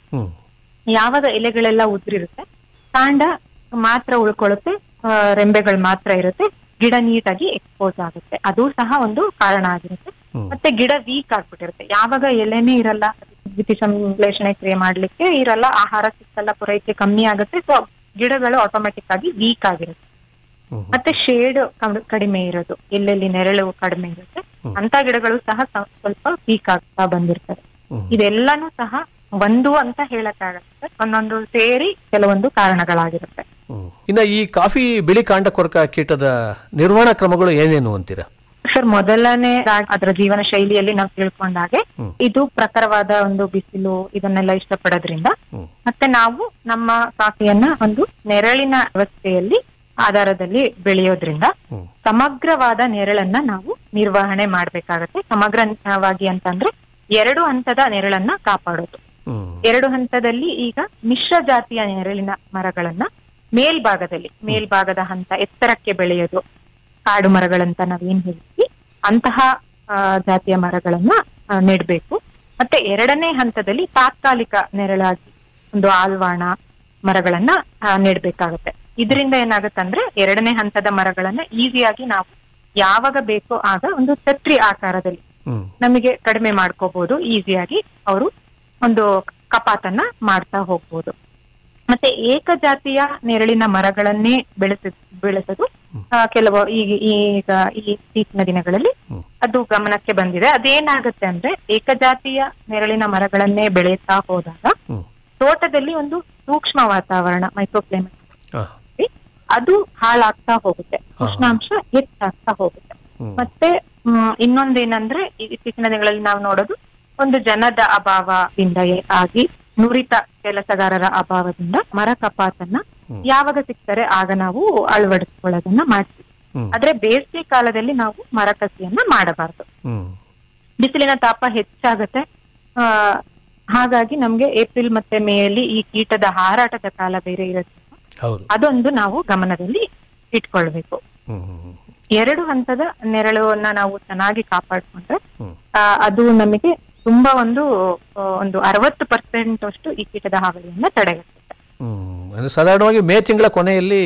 ಯಾವಾಗ ಎಲೆಗಳೆಲ್ಲ ಉದುರಿರುತ್ತೆ ಕಾಂಡ ಮಾತ್ರ ಉಳ್ಕೊಳ್ಳುತ್ತೆ ಆ, ರೆಂಬೆಗಳು ಮಾತ್ರ ಇರುತ್ತೆ ಗಿಡ ನೀಟಾಗಿ ಎಕ್ಸ್ಪೋಸ್ ಆಗುತ್ತೆ ಅದು ಸಹ ಒಂದು ಕಾರಣ ಆಗಿರುತ್ತೆ ಮತ್ತೆ ಗಿಡ ವೀಕ್ ಆಗ್ಬಿಟ್ಟಿರುತ್ತೆ ಯಾವಾಗ ಎಲೆನೇ ಇರಲ್ಲ ದ್ವಿತೀಯ ಸಂಶ್ಲೇಷಣೆ ಕ್ರಿಯೆ ಮಾಡ್ಲಿಕ್ಕೆ ಇರಲ್ಲ ಆಹಾರ ಸಿಕ್ಕಲ್ಲ ಪೂರೈಕೆ ಕಮ್ಮಿ ಆಗುತ್ತೆ ಸೊ ಗಿಡಗಳು ಆಟೋಮೆಟಿಕ್ ಆಗಿ ವೀಕ್ ಆಗಿರುತ್ತೆ ಮತ್ತೆ ಶೇಡ್ ಕಡಿಮೆ ಇರೋದು ಎಲ್ಲೆಲ್ಲಿ ನೆರಳು ಕಡಿಮೆ ಇರುತ್ತೆ ಅಂತ ಗಿಡಗಳು ಸಹ ಸ- ಸ್ವಲ್ಪ ವೀಕ್ ಆಗ್ತಾ ಬಂದಿರ್ತವೆ ಇದೆಲ್ಲಾನು ಸಹ ಒಂದು ಅಂತ ಹೇಳಕ್ಕಾಗತ್ತೆ ಒಂದೊಂದು ಸೇರಿ ಕೆಲವೊಂದು ಕಾರಣಗಳಾಗಿರುತ್ತೆ ಇನ್ನ ಈ ಕಾಫಿ ಬಿಳಿ ಕಾಂಡ ಕೊರಕ ಕೀಟದ ನಿರ್ವಹಣಾ ಕ್ರಮಗಳು ಏನೇನು ಅಂತೀರಾ ಸರ್ ಮೊದಲನೇ ಅದರ ಜೀವನ ಶೈಲಿಯಲ್ಲಿ ನಾವು ತಿಳ್ಕೊಂಡಾಗೆ ಇದು ಪ್ರಖರವಾದ ಒಂದು ಬಿಸಿಲು ಇದನ್ನೆಲ್ಲ ಇಷ್ಟಪಡೋದ್ರಿಂದ ಮತ್ತೆ ನಾವು ನಮ್ಮ ಕಾಫಿಯನ್ನ ಒಂದು ನೆರಳಿನ ವ್ಯವಸ್ಥೆಯಲ್ಲಿ ಆಧಾರದಲ್ಲಿ ಬೆಳೆಯೋದ್ರಿಂದ ಸಮಗ್ರವಾದ ನೆರಳನ್ನ ನಾವು ನಿರ್ವಹಣೆ ಮಾಡ್ಬೇಕಾಗತ್ತೆ ಸಮಗ್ರವಾಗಿ ಅಂತಂದ್ರೆ ಎರಡು ಹಂತದ ನೆರಳನ್ನ ಕಾಪಾಡೋದು ಎರಡು ಹಂತದಲ್ಲಿ ಈಗ ಮಿಶ್ರ ಜಾತಿಯ ನೆರಳಿನ ಮರಗಳನ್ನ ಮೇಲ್ಭಾಗದಲ್ಲಿ ಮೇಲ್ಭಾಗದ ಹಂತ ಎತ್ತರಕ್ಕೆ ಬೆಳೆಯೋದು ಕಾಡು ಮರಗಳಂತ ನಾವೇನ್ ಹೇಳ್ತೀವಿ ಅಂತಹ ಆ, ಜಾತಿಯ ಮರಗಳನ್ನ ಆ, ನೆಡ್ಬೇಕು ಮತ್ತೆ ಎರಡನೇ ಹಂತದಲ್ಲಿ ತಾತ್ಕಾಲಿಕ ನೆರಳಾಗಿ ಒಂದು ಆಲ್ವಾಣ ಮರಗಳನ್ನ ಆ, ನೆಡ್ಬೇಕಾಗತ್ತೆ ಇದರಿಂದ ಏನಾಗುತ್ತಂದ್ರೆ ಎರಡನೇ ಹಂತದ ಮರಗಳನ್ನ ಈಸಿಯಾಗಿ ನಾವು ಯಾವಾಗ ಬೇಕೋ ಆಗ ಒಂದು ಛತ್ರಿ ಆಕಾರದಲ್ಲಿ ನಮಗೆ ಕಡಿಮೆ ಮಾಡ್ಕೋಬಹುದು ಈಸಿಯಾಗಿ ಅವರು ಒಂದು ಕಪಾತನ್ನ ಮಾಡ್ತಾ ಹೋಗ್ಬೋದು ಮತ್ತೆ ಏಕಜಾತಿಯ ನೆರಳಿನ ಮರಗಳನ್ನೇ ಬೆಳೆಸ ಬೆಳೆಸೋದು ಆ, ಕೆಲವು ಈಗ ಈಗ ಈ ಇತ್ತೀಚಿನ ದಿನಗಳಲ್ಲಿ ಅದು ಗಮನಕ್ಕೆ ಬಂದಿದೆ ಅದೇನಾಗುತ್ತೆ ಅಂದ್ರೆ ಏಕಜಾತಿಯ ನೆರಳಿನ ಮರಗಳನ್ನೇ ಬೆಳೆಯುತ್ತಾ ಹೋದಾಗ ತೋಟದಲ್ಲಿ ಒಂದು ಸೂಕ್ಷ್ಮ ವಾತಾವರಣ ಮೈಕ್ರೋಕ್ಲೈಮೇಟ್ ಅದು ಹಾಳಾಗ್ತಾ ಹೋಗುತ್ತೆ ಉಷ್ಣಾಂಶ ಹೆಚ್ಚಾಗ್ತಾ ಹೋಗುತ್ತೆ ಮತ್ತೆ ಹ್ಮ್, ಇನ್ನೊಂದೇನಂದ್ರೆ ಈ ಇತ್ತೀಚಿನ ದಿನಗಳಲ್ಲಿ ನಾವು ನೋಡೋದು ಒಂದು ಜನದ ಅಭಾವದಿಂದ ಏ- ಆಗಿ ನುರಿತ ಕೆಲಸಗಾರರ ಅಭಾವದಿಂದ ಮರ ಕಪಾತನ್ನ ಯಾವಾಗ ಸಿಗ್ತಾರೆ ಆಗ ನಾವು ಅಳವಡಿಸ್ಕೊಳ್ಳೋದನ್ನ ಮಾಡ್ತೀವಿ ಹ್ಮ್. ಆದ್ರೆ ಬೇಸಿಗೆ ಕಾಲದಲ್ಲಿ ನಾವು ಮರ ಕಸಿಯನ್ನ ಮಾಡಬಾರದು ಹ್ಮ್ ಬಿಸಿಲಿನ ತಾಪ ಹೆಚ್ಚಾಗತ್ತೆ ಆ ಹಾಗಾಗಿ ನಮ್ಗೆ ಏಪ್ರಿಲ್ ಮತ್ತೆ ಮೇಯಲ್ಲಿ ಈ ಕೀಟದ ಹಾರಾಟದ ಕಾಲ ಬೇರೆ ಇರುತ್ತೆ ಹೌದು ಅದೊಂದು ನಾವು ಗಮನದಲ್ಲಿ ಇಟ್ಕೊಳ್ಬೇಕು ಹ್ಮ್ ಹ್ಮ್ ಹ್ಮ್. ಎರಡು ಹಂತದ ನೆರಳನ್ನ ನಾವು ಚೆನ್ನಾಗಿ ಕಾಪಾಡ್ಕೊಂಡ್ರೆ ಹ್ಮ್. ಆ, ಅದು ನಮಗೆ ತುಂಬಾ ಒಂದು ಆ, ಒಂದು ಅರವತ್ತು ಪರ್ಸೆಂಟ್ ಅಷ್ಟು ಈ ಕೀಟದ ಹಾವಳಿಯನ್ನ ತಡೆಗಟ್ಟುತ್ತೆ ಹ್ಮ್ ಅಂದ್ರೆ ಸಾಧಾರಣವಾಗಿ ಮೇ ತಿಂಗಳ ಕೊನೆಯಲ್ಲಿ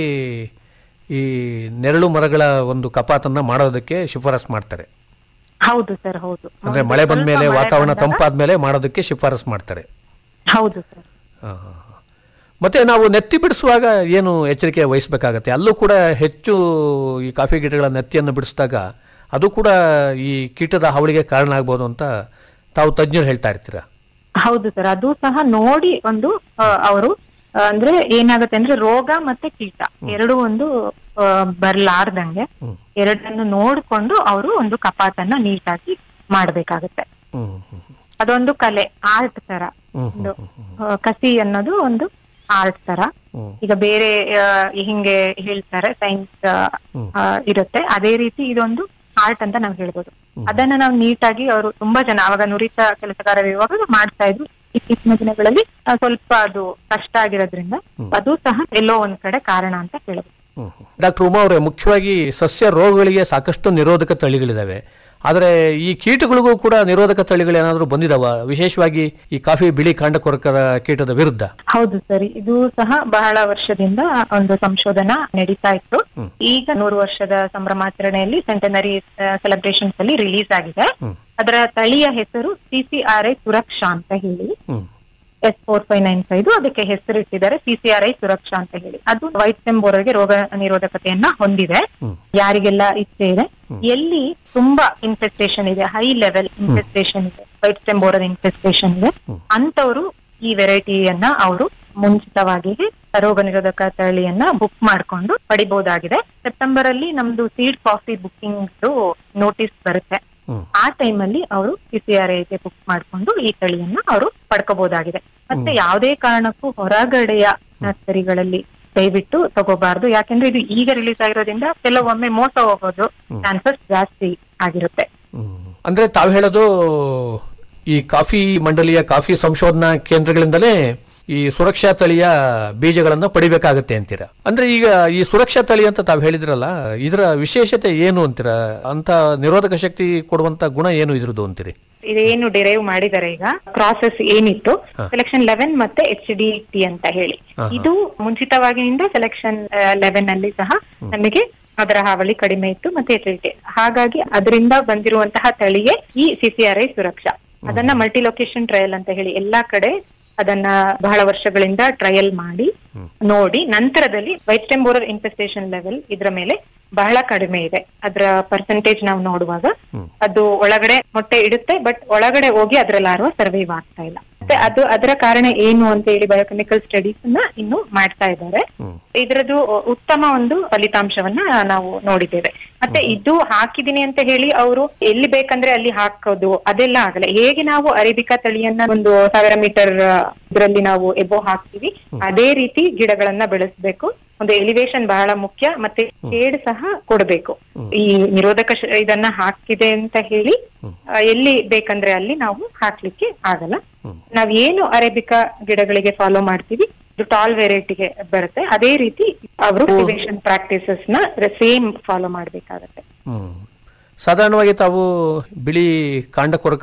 ಈ ನೆರಳು ಮರಗಳ ಒಂದು ಕಪಾತನ್ನ ಮಾಡೋದಕ್ಕೆ ಶಿಫಾರಸ್ ಮಾಡ್ತಾರೆ ಹೌದು ಸರ್ ಹೌದು ಅಂದ್ರೆ ಒಂದು ಮಳೆ ಬಂದ ಸ್ವಲ್ಪ ಮೇಲೆ ಮಳೆ ವಾತಾವರಣ ಬಂದಾಗ- ತಂಪಾದ ಮೇಲೆ ಮಾಡೋದಕ್ಕೆ ಶಿಫಾರಸ್ ಮಾಡ್ತಾರೆ ಹೌದು ಸರ್ ಆ, ಆ, ಆ. ಮತ್ತೆ ನಾವು ನೆತ್ತಿ ಬಿಡಿಸುವಾಗ ಏನು ಎಚ್ಚರಿಕೆ ವಹಿಸಬೇಕಾಗತ್ತೆ ಅಲ್ಲೂ ಕೂಡ ಹೆಚ್ಚು ಈ ಕಾಫಿ ಗಿಡಗಳ ನೆತ್ತಿಯನ್ನು ಬಿಡಿಸಿದಾಗ ಅದು ಕೂಡ ಈ ಕೀಟದ ಹಾವಳಿಗೆ ಕಾರಣ ಆಗ್ಬೋದು ಅಂತ ತಾವು ತಜ್ಞರು ಹೇಳ್ತಾ ಇರ್ತೀರಾ ಹೌದು ಸರ್ ಅದು ಸಹ ನೋಡಿ ಒಂದು ಅವರು ಅಂದ್ರೆ ಏನಾಗುತ್ತೆ ಅಂದ್ರೆ ರೋಗ ಮತ್ತೆ ಕೀಟ ಎರಡು ಒಂದು ಆ, ಬರ್ಲಾರ್ದಂಗೆ ಎರಡನ್ನು ನೋಡ್ಕೊಂಡು ಅವರು ಒಂದು ಕಪಾತನ್ನ ನೀಟಾಗಿ ಮಾಡ್ಬೇಕಾಗತ್ತೆ ಹ್ಮ್ ಹ್ಮ್ ಅದೊಂದು ಕಲೆ ಆರ್ಟ್ ತರ ಹ್ಮ್ ಒಂದು ಆ, ಕಸಿ ಅನ್ನೋದು ಒಂದು ಆರ್ಟ್ ತರ ಹ್ಮ್. ಈಗ ಬೇರೆ ಆ, ಹಿಂಗೆ ಹೇಳ್ತಾರೆ ಸೈನ್ಸ್ ಇರುತ್ತೆ ಅದೇ ರೀತಿ ಇದೊಂದು ಆರ್ಟ್ ಅಂತ ನಾವು ಹೇಳ್ಬೋದು ಅದನ್ನ ನಾವು ನೀಟಾಗಿ ಅವರು ತುಂಬಾ ಜನ ಅವಾಗ ನುರಿತ ಕೆಲಸಗಾರರು ಇರುವಾಗ ಮಾಡ್ತಾ ಇದ್ರು ಇತ್ತೀಚಿನ ದಿನಗಳಲ್ಲಿ ಆ, ಸ್ವಲ್ಪ ಅದು ಕಷ್ಟ ಆಗಿರೋದ್ರಿಂದ ಅದು ಸಹ ಎಲ್ಲೋ ಒಂದ್ ಕಡೆ ಕಾರಣ ಅಂತ ಹೇಳ್ಬೋದು ಡಾಕ್ಟರ್ ಉಮಾ ಅವರೇ ಮುಖ್ಯವಾಗಿ ಸಸ್ಯ ರೋಗಗಳಿಗೆ ಸಾಕಷ್ಟು ನಿರೋಧಕ ತಳಿಗಳಿದಾವೆ ಆದರೆ ಈ ಕೀಟಗಳಿಗೂ ಕೂಡ ನಿರೋಧಕ ತಳಿಗಳು ಏನಾದರೂ ಬಂದಿದಾವ ವಿಶೇಷವಾಗಿ ಈ ಕಾಫಿ ಬಿಳಿ ಕಾಂಡ ಕೊರಕರ ಕೀಟದ ವಿರುದ್ಧ ಹೌದು ಸರಿ ಇದು ಸಹ ಬಹಳ ವರ್ಷದಿಂದ ಒಂದು ಸಂಶೋಧನಾ ನಡೀತಾ ಇತ್ತು ಈಗ ನೂರು ವರ್ಷದ ಸಂಭ್ರಮಾಚರಣೆಯಲ್ಲಿ ಸೆಂಟನರಿ ಸೆಲೆಬ್ರೇಷನ್ಸ್ ಅಲ್ಲಿ ರಿಲೀಸ್ ಆಗಿದೆ ಅದರ ತಳಿಯ ಹೆಸರು ಸಿಸಿಆರ್ಐ ಸುರಕ್ಷಾ ಅಂತ ಹೇಳಿ hmm. S four five nine five ಅದಕ್ಕೆ ಹೆಸರಿಟ್ಟಿದ್ದಾರೆ ಸಿಸಿಆರ್ಐ ಸುರಕ್ಷಾ ಅಂತ ಹೇಳಿ ಅದು ವೈಟ್ ಸೆಂಬೋರ್ಗೆ ರೋಗ ನಿರೋಧಕತೆಯನ್ನ ಹೊಂದಿದೆ ಯಾರಿಗೆಲ್ಲ ಇಚ್ಛೆ ಇದೆ ಎಲ್ಲಿ ತುಂಬಾ ಇನ್ಫೆಸ್ಟೇಷನ್ ಇದೆ ಹೈ ಲೆವೆಲ್ ಇನ್ಫೆಸ್ಟೇಷನ್ ಇದೆ ವೈಟ್ ಸ್ಟೆಂಬೋರದ ಇನ್ಫೆಸ್ಟೇಷನ್ ಇದೆ ಅಂತವರು ಈ ವೆರೈಟಿಯನ್ನ ಅವರು ಮುಂಚಿತವಾಗಿ ರೋಗ ನಿರೋಧಕ ತಳಿಯನ್ನ ಬುಕ್ ಮಾಡ್ಕೊಂಡು ಪಡಿಬಹುದಾಗಿದೆ ಸೆಪ್ಟೆಂಬರ್ ಅಲ್ಲಿ ನಮ್ದು ಸೀಡ್ ಕಾಫಿ ಬುಕ್ಕಿಂಗ್ ನೋಟಿಸ್ ಬರುತ್ತೆ ಆ ಟೈಮ್ ಅಲ್ಲಿ ಅವರು ಗೆ ಬುಕ್ ಮಾಡ್ಕೊಂಡು ಈ ತಳಿಯನ್ನ ಅವರು ಪಡ್ಕೋಬಹುದಾಗಿದೆ ಮತ್ತೆ ಯಾವುದೇ ಕಾರಣಕ್ಕೂ ಹೊರಗಡೆಯ ನರ್ಸರಿಗಳಲ್ಲಿ ದಯವಿಟ್ಟು ತಗೋಬಾರ್ದು ಯಾಕೆಂದ್ರೆ ಇದು ಈಗ ರಿಲೀಸ್ ಆಗಿರೋದ್ರಿಂದ ಕೆಲವೊಮ್ಮೆ ಮೋಸ ಹೋಗೋದು ಚಾನ್ಸಸ್ ಜಾಸ್ತಿ ಆಗಿರುತ್ತೆ ಅಂದ್ರೆ ತಾವು ಹೇಳೋದು ಈ ಕಾಫಿ ಮಂಡಳಿಯ ಕಾಫಿ ಸಂಶೋಧನಾ ಕೇಂದ್ರಗಳಿಂದಲೇ ಈ ಸುರಕ್ಷಾ ತಳಿಯ ಬೀಜಗಳನ್ನ ಪಡಿಬೇಕಾಗತ್ತೆ ಅಂತೀರಾ ಅಂದ್ರೆ ಈಗ ಈ ಸುರಕ್ಷಾ ತಳಿ ಅಂತ ತಾವು ಹೇಳಿದ್ರಲ್ಲ ಇದರ ವಿಶೇಷತೆ ಏನು ಅಂತೀರಾ ಅಂತ ನಿರೋಧಕ ಶಕ್ತಿ ಕೊಡುವಂತ ಗುಣ ಏನು ಇದ್ರದ್ದು ಅಂತೀರಿ ಇದೇನು ಡಿರೈವ್ ಮಾಡಿದ್ದಾರೆ ಈಗ ಪ್ರಾಸೆಸ್ ಏನಿತ್ತು ಸೆಲೆಕ್ಷನ್ ಲೆವೆನ್ ಮತ್ತೆ ಎಚ್ ಡಿ ಟಿ ಅಂತ ಹೇಳಿ ಇದು ಮುಂಚಿತವಾಗಿನಿಂದ ಸೆಲೆಕ್ಷನ್ ಲೆವೆನ್ ಅಲ್ಲಿ ಸಹ ನಮಗೆ ಅದರ ಹಾವಳಿ ಕಡಿಮೆ ಇತ್ತು ಮತ್ತೆ ಎಚ್ ಡಿ ಟಿ ಹಾಗಾಗಿ ಅದರಿಂದ ಬಂದಿರುವಂತಹ ತಳಿಗೆ ಈ ಸಿಸಿಆರ್ಐ ಸುರಕ್ಷಾ ಅದನ್ನ ಮಲ್ಟಿ ಲೊಕೇಶನ್ ಟ್ರಯಲ್ ಅಂತ ಹೇಳಿ ಎಲ್ಲಾ ಕಡೆ ಅದನ್ನ ಬಹಳ ವರ್ಷಗಳಿಂದ ಟ್ರಯಲ್ ಮಾಡಿ ನೋಡಿ ನಂತರದಲ್ಲಿ ವೈಟ್ ಟೆಂಬೋರಲ್ ಇನ್ಫೆಸ್ಟೇಷನ್ ಲೆವೆಲ್ ಇದ್ರ ಮೇಲೆ ಬಹಳ ಕಡಿಮೆ ಇದೆ ಅದರ ಪರ್ಸೆಂಟೇಜ್ ನಾವು ನೋಡುವಾಗ ಅದು ಒಳಗಡೆ ಮೊಟ್ಟೆ ಇಡುತ್ತೆ ಬಟ್ ಒಳಗಡೆ ಹೋಗಿ ಅದ್ರ ಲಾರ್ವ ಸರ್ವೈವ್ ಆಗ್ತಾ ಇಲ್ಲ ಮತ್ತೆ ಅದು ಅದರ ಕಾರಣ ಏನು ಅಂತ ಹೇಳಿ ಬಯೋಕೆಮಿಕಲ್ ಸ್ಟಡೀಸ್ ನ ಇನ್ನು ಮಾಡ್ತಾ ಇದ್ದಾರೆ ಇದ್ರದ್ದು ಉತ್ತಮ ಒಂದು ಫಲಿತಾಂಶವನ್ನ ನಾವು ನೋಡಿದ್ದೇವೆ ಮತ್ತೆ ಇದು ಹಾಕಿದೀನಿ ಅಂತ ಹೇಳಿ ಅವರು ಎಲ್ಲಿ ಬೇಕಂದ್ರೆ ಅಲ್ಲಿ ಹಾಕೋದು ಅದೆಲ್ಲ ಆಗಲ್ಲ ಹೇಗೆ ನಾವು ಅರೇಬಿಕಾ ತಳಿಯನ್ನ ಒಂದು ಸಾವಿರ ಮೀಟರ್ ಇದರಲ್ಲಿ ನಾವು ಎಬೋ ಹಾಕ್ತಿವಿ ಅದೇ ರೀತಿ ಗಿಡಗಳನ್ನ ಬೆಳೆಸ್ಬೇಕು ಒಂದು ಎಲಿವೇಶನ್ ಬಹಳ ಮುಖ್ಯ ಮತ್ತೆ ಕೇಡ್ ಸಹ ಕೊಡಬೇಕು ಈ ನಿರೋಧಕ ಶ- ಇದನ್ನ ಹಾಕಿದೆ ಅಂತ ಹೇಳಿ ಆ, ಎಲ್ಲಿ ಬೇಕಂದ್ರೆ ಅಲ್ಲಿ ನಾವು ಹಾಕ್ಲಿಕ್ಕೆ ಆಗಲ್ಲ ನಾವ್ ಏನು ಅರೇಬಿಕಾ ಗಿಡಗಳಿಗೆ ಫಾಲೋ ಮಾಡ್ತೀವಿ ಇದು ಟಾಲ್ ವೆರೈಟಿಗೆ ಬರುತ್ತೆ ಅದೇ ರೀತಿ ಅವರು ಎಲಿವೇಶನ್ ಪ್ರಾಕ್ಟೀಸಸ್ ನ ಸೇಮ್ ಫಾಲೋ ಮಾಡ್ಬೇಕಾಗತ್ತೆ ಹ್ಮ್ ಸಾಧಾರಣವಾಗಿ ತಾವು ಬಿಳಿ ಕಾಂಡ ಕೊರಕ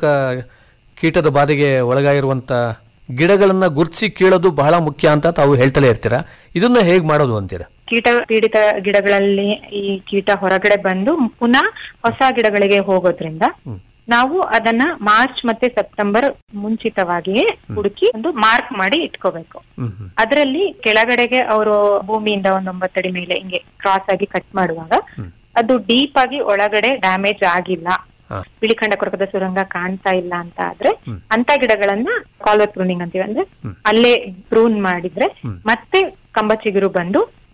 ಕೀಟದ ಬಾಧೆಗೆ ಒಳಗಾಗಿರುವಂತ ಗಿಡಗಳನ್ನ ಗುರುತಿಸಿ ಕೀಳೋದು ಬಹಳ ಮುಖ್ಯ ಅಂತ ತಾವು ಹೇಳ್ತಲೇ ಇರ್ತೀರಾ ಇದನ್ನ ಹೇಗ್ ಮಾಡೋದು ಅಂತೀರಾ ಕೀಟ ಪೀಡಿತ ಗಿಡಗಳಲ್ಲಿ ಈ ಕೀಟ ಹೊರಗಡೆ ಬಂದು ಪುನಃ ಹೊಸ ಗಿಡಗಳಿಗೆ ಹೋಗೋದ್ರಿಂದ ನಾವು ಅದನ್ನ ಮಾರ್ಚ್ ಮತ್ತೆ ಸೆಪ್ಟೆಂಬರ್ ಮುಂಚಿತವಾಗಿಯೇ ಹುಡುಕಿ ಒಂದು ಮಾರ್ಕ್ ಮಾಡಿ ಇಟ್ಕೋಬೇಕು ಅದರಲ್ಲಿ ಕೆಳಗಡೆಗೆ ಅವರು ಭೂಮಿಯಿಂದ ಒಂದ್ ಒಂಬತ್ತಡಿ ಮೇಲೆ ಹಿಂಗೆ ಕ್ರಾಸ್ ಆಗಿ ಕಟ್ ಮಾಡುವಾಗ ಅದು ಡೀಪ್ ಆಗಿ ಒಳಗಡೆ ಡ್ಯಾಮೇಜ್ ಆಗಿಲ್ಲ ಬಿಳಿಖಂಡ ಕೊರಕದ ಸುರಂಗ ಕಾಣ್ತಾ ಇಲ್ಲ ಅಂತ ಆದ್ರೆ ಅಂತ ಗಿಡಗಳನ್ನ ಕಾಲರ್ ಪ್ರೂನಿಂಗ್ ಅಂತೀವಿ ಅಂದ್ರೆ ಅಲ್ಲೇ ಪ್ರೂನ್ ಮಾಡಿದ್ರೆ ಮತ್ತೆ ಕಂಬ ಚಿಗುರು ಬಂದು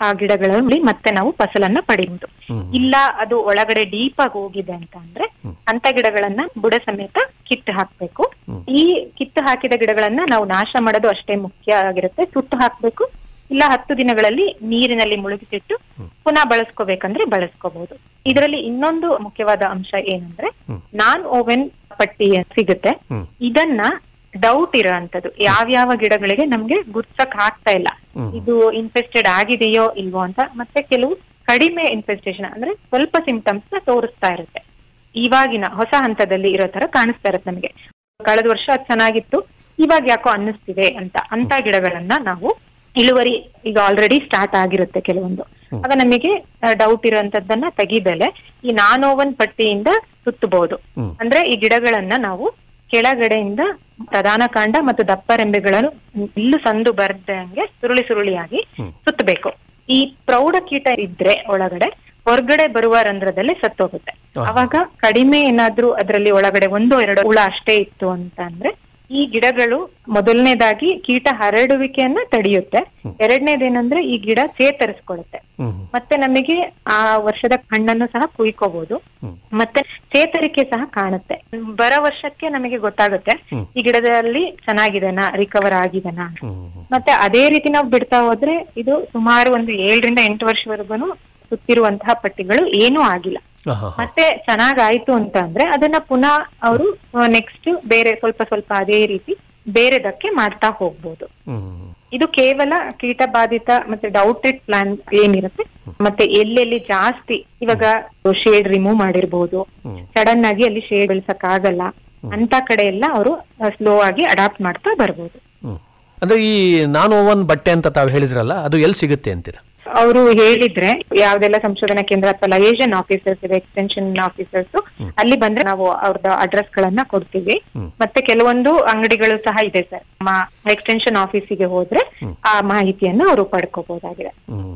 ಆ ಗಿಡಗಳಲ್ಲಿ ಮತ್ತೆ ನಾವು ಫಸಲನ್ನ ಪಡೆಯುವುದು ಇಲ್ಲ ಅದು ಒಳಗಡೆ ಡೀಪ್ ಆಗಿ ಹೋಗಿದೆ ಅಂತ ಅಂದ್ರೆ ಅಂತ ಗಿಡಗಳನ್ನ ಬುಡ ಸಮೇತ ಕಿತ್ತು ಹಾಕ್ಬೇಕು ಈ ಕಿತ್ತು ಹಾಕಿದ ಗಿಡಗಳನ್ನ ನಾವು ನಾಶ ಮಾಡೋದು ಅಷ್ಟೇ ಮುಖ್ಯ ಆಗಿರುತ್ತೆ ಸುಟ್ಟು ಹಾಕ್ಬೇಕು ಇಲ್ಲ ಹತ್ತು ದಿನಗಳಲ್ಲಿ ನೀರಿನಲ್ಲಿ ಮುಳುಗಿಸಿಟ್ಟು ಪುನಃ ಬಳಸ್ಕೋಬೇಕಂದ್ರೆ ಬಳಸ್ಕೋಬಹುದು ಇದರಲ್ಲಿ ಇನ್ನೊಂದು ಮುಖ್ಯವಾದ ಅಂಶ ಏನಂದ್ರೆ ನಾನ್ ಓವೆನ್ ಪಟ್ಟಿ ಅಂತ ಸಿಗುತ್ತೆ ಇದನ್ನ ಡೌಟ್ ಇರೋಂಥದ್ದು ಯಾವ್ಯಾವ ಗಿಡಗಳಿಗೆ ನಮ್ಗೆ ಗುರ್ಸಕ್ ಆಗ್ತಾ ಇಲ್ಲ ಇದು ಇನ್ಫೆಸ್ಟೆಡ್ ಆಗಿದೆಯೋ ಇಲ್ವೋ ಅಂತ ಮತ್ತೆ ಕೆಲವು ಕಡಿಮೆ ಇನ್ಫೆಸ್ಟೇಷನ್ ಅಂದ್ರೆ ಸ್ವಲ್ಪ ಸಿಂಪ್ಟಮ್ಸ್ ನ ತೋರಿಸ್ತಾ ಇರುತ್ತೆ ಇವಾಗಿನ ಹೊಸ ಹಂತದಲ್ಲಿ ಇರೋ ತರ ಕಾಣಿಸ್ತಾ ಇರುತ್ತೆ ನಮಗೆ ಕಳೆದ ವರ್ಷ ಅದ್ ಚೆನ್ನಾಗಿತ್ತು ಇವಾಗ ಯಾಕೋ ಅನ್ನಿಸ್ತಿದೆ ಅಂತ ಅಂತ ಗಿಡಗಳನ್ನ ನಾವು ಇಳುವರಿ ಈಗ ಆಲ್ರೆಡಿ ಸ್ಟಾರ್ಟ್ ಆಗಿರುತ್ತೆ ಕೆಲವೊಂದು ಆಗ ನಮಗೆ ಡೌಟ್ ಇರುವಂತದ್ದನ್ನ ತೆಗಿದಲೆ ಈ ನಾನ್ ಓವನ್ ಪಟ್ಟಿಯಿಂದ ಸುತ್ತಬಹುದು ಅಂದ್ರೆ ಈ ಗಿಡಗಳನ್ನ ನಾವು ಕೆಳಗಡೆಯಿಂದ ಪ್ರಧಾನ ಕಾಂಡ ಮತ್ತು ದಪ್ಪ ರೆಂಬೆಗಳನ್ನು ಇಲ್ಲು ಸಂದು ಬರ್ದಂಗೆ ಸುರುಳಿ ಸುರುಳಿಯಾಗಿ ಸುತ್ತಬೇಕು ಈ ಪ್ರೌಢ ಕೀಟ ಇದ್ರೆ ಒಳಗಡೆ ಹೊರಗಡೆ ಬರುವ ರಂಧ್ರದಲ್ಲಿ ಸತ್ತೋಗುತ್ತೆ ಅವಾಗ ಕಡಿಮೆ ಏನಾದ್ರೂ ಅದರಲ್ಲಿ ಒಳಗಡೆ ಒಂದು ಎರಡು ಹುಳ ಅಷ್ಟೇ ಇತ್ತು ಅಂತ ಅಂದ್ರೆ ಈ ಗಿಡಗಳು ಮೊದಲನೇದಾಗಿ ಕೀಟ ಹರಡುವಿಕೆಯನ್ನ ತಡೆಯುತ್ತೆ ಎರಡನೇದೇನಂದ್ರೆ ಈ ಗಿಡ ಚೇತರಿಸ್ಕೊಳ್ಳುತ್ತೆ ಮತ್ತೆ ನಮಗೆ ಆ ವರ್ಷದ ಹಣ್ಣನ್ನು ಸಹ ಕುಯ್ಕೋಬಹುದು ಮತ್ತೆ ಚೇತರಿಕೆ ಸಹ ಕಾಣುತ್ತೆ ಬರೋ ವರ್ಷಕ್ಕೆ ನಮಗೆ ಗೊತ್ತಾಗುತ್ತೆ ಈ ಗಿಡದಲ್ಲಿ ಚೆನ್ನಾಗಿದೆನಾ ರಿಕವರ್ ಆಗಿದೆನಾ ಮತ್ತೆ ಅದೇ ರೀತಿ ನಾವು ಬಿಡ್ತಾ ಹೋದ್ರೆ ಇದು ಸುಮಾರು ಒಂದು ಏಳರಿಂದ ಎಂಟು ವರ್ಷವರೆಗೂ ಸುತ್ತಿರುವಂತಹ ಪಟ್ಟಿಗಳು ಏನೂ ಆಗಿಲ್ಲ ಮತ್ತೆ ಚೆನ್ನಾಗಾಯ್ತು ಅಂತ ಅಂದ್ರೆ ಅದನ್ನ ಪುನಃ ಅವರು ನೆಕ್ಸ್ಟ್ ಬೇರೆ ಸ್ವಲ್ಪ ಸ್ವಲ್ಪ ಅದೇ ರೀತಿ ಬೇರೆದಕ್ಕೆ ಮಾಡ್ತಾ ಹೋಗ್ಬೋದು ಇದು ಕೇವಲ ಕೀಟ ಬಾಧಿತ ಮತ್ತೆ ಡೌಟೆಡ್ ಪ್ಲಾನ್ ಏನಿರುತ್ತೆ ಮತ್ತೆ ಎಲ್ಲೆಲ್ಲಿ ಜಾಸ್ತಿ ಇವಾಗ ಶೇಡ್ ರಿಮೂವ್ ಮಾಡಿರ್ಬೋದು ಸಡನ್ ಆಗಿ ಅಲ್ಲಿ ಶೇಡ್ ಬೆಳ್ಸಕ್ ಆಗಲ್ಲ ಅಂತ ಕಡೆ ಎಲ್ಲ ಅವರು ಸ್ಲೋ ಆಗಿ ಅಡಾಪ್ಟ್ ಮಾಡ್ತಾ ಬರ್ಬೋದು ಅಂದ್ರೆ ಈ ನಾನ್ ಓವನ್ ಬಟ್ಟೆ ಅಂತ ತಾವು ಹೇಳಿದ್ರಲ್ಲ ಅದು ಎಲ್ಲಿ ಸಿಗುತ್ತೆ ಅಂತೀರಾ ಅವರು ಹೇಳಿದ್ರೆ ಯಾವ್ದೆಲ್ಲ ಸಂಶೋಧನಾ ಕೇಂದ್ರ ಅಥವಾ ಲಯೇಷನ್ ಆಫೀಸರ್ಸ್ ಇದೆ ಎಕ್ಸ್ಟೆನ್ಷನ್ ಆಫೀಸರ್ಸ್ ಅಲ್ಲಿ ಬಂದ್ರೆ ನಾವು ಅವ್ರದ್ದು ಅಡ್ರೆಸ್ ಗಳನ್ನ ಕೊಡ್ತೀವಿ ಮತ್ತೆ ಕೆಲವೊಂದು ಅಂಗಡಿಗಳು ಸಹ ಇದೆ ಸರ್ ನಮ್ಮ ಎಕ್ಸ್ಟೆನ್ಷನ್ ಆಫೀಸಿಗೆ ಹೋದ್ರೆ ಆ ಮಾಹಿತಿಯನ್ನು ಅವರು ಪಡ್ಕೋಬಹುದಾಗಿದೆ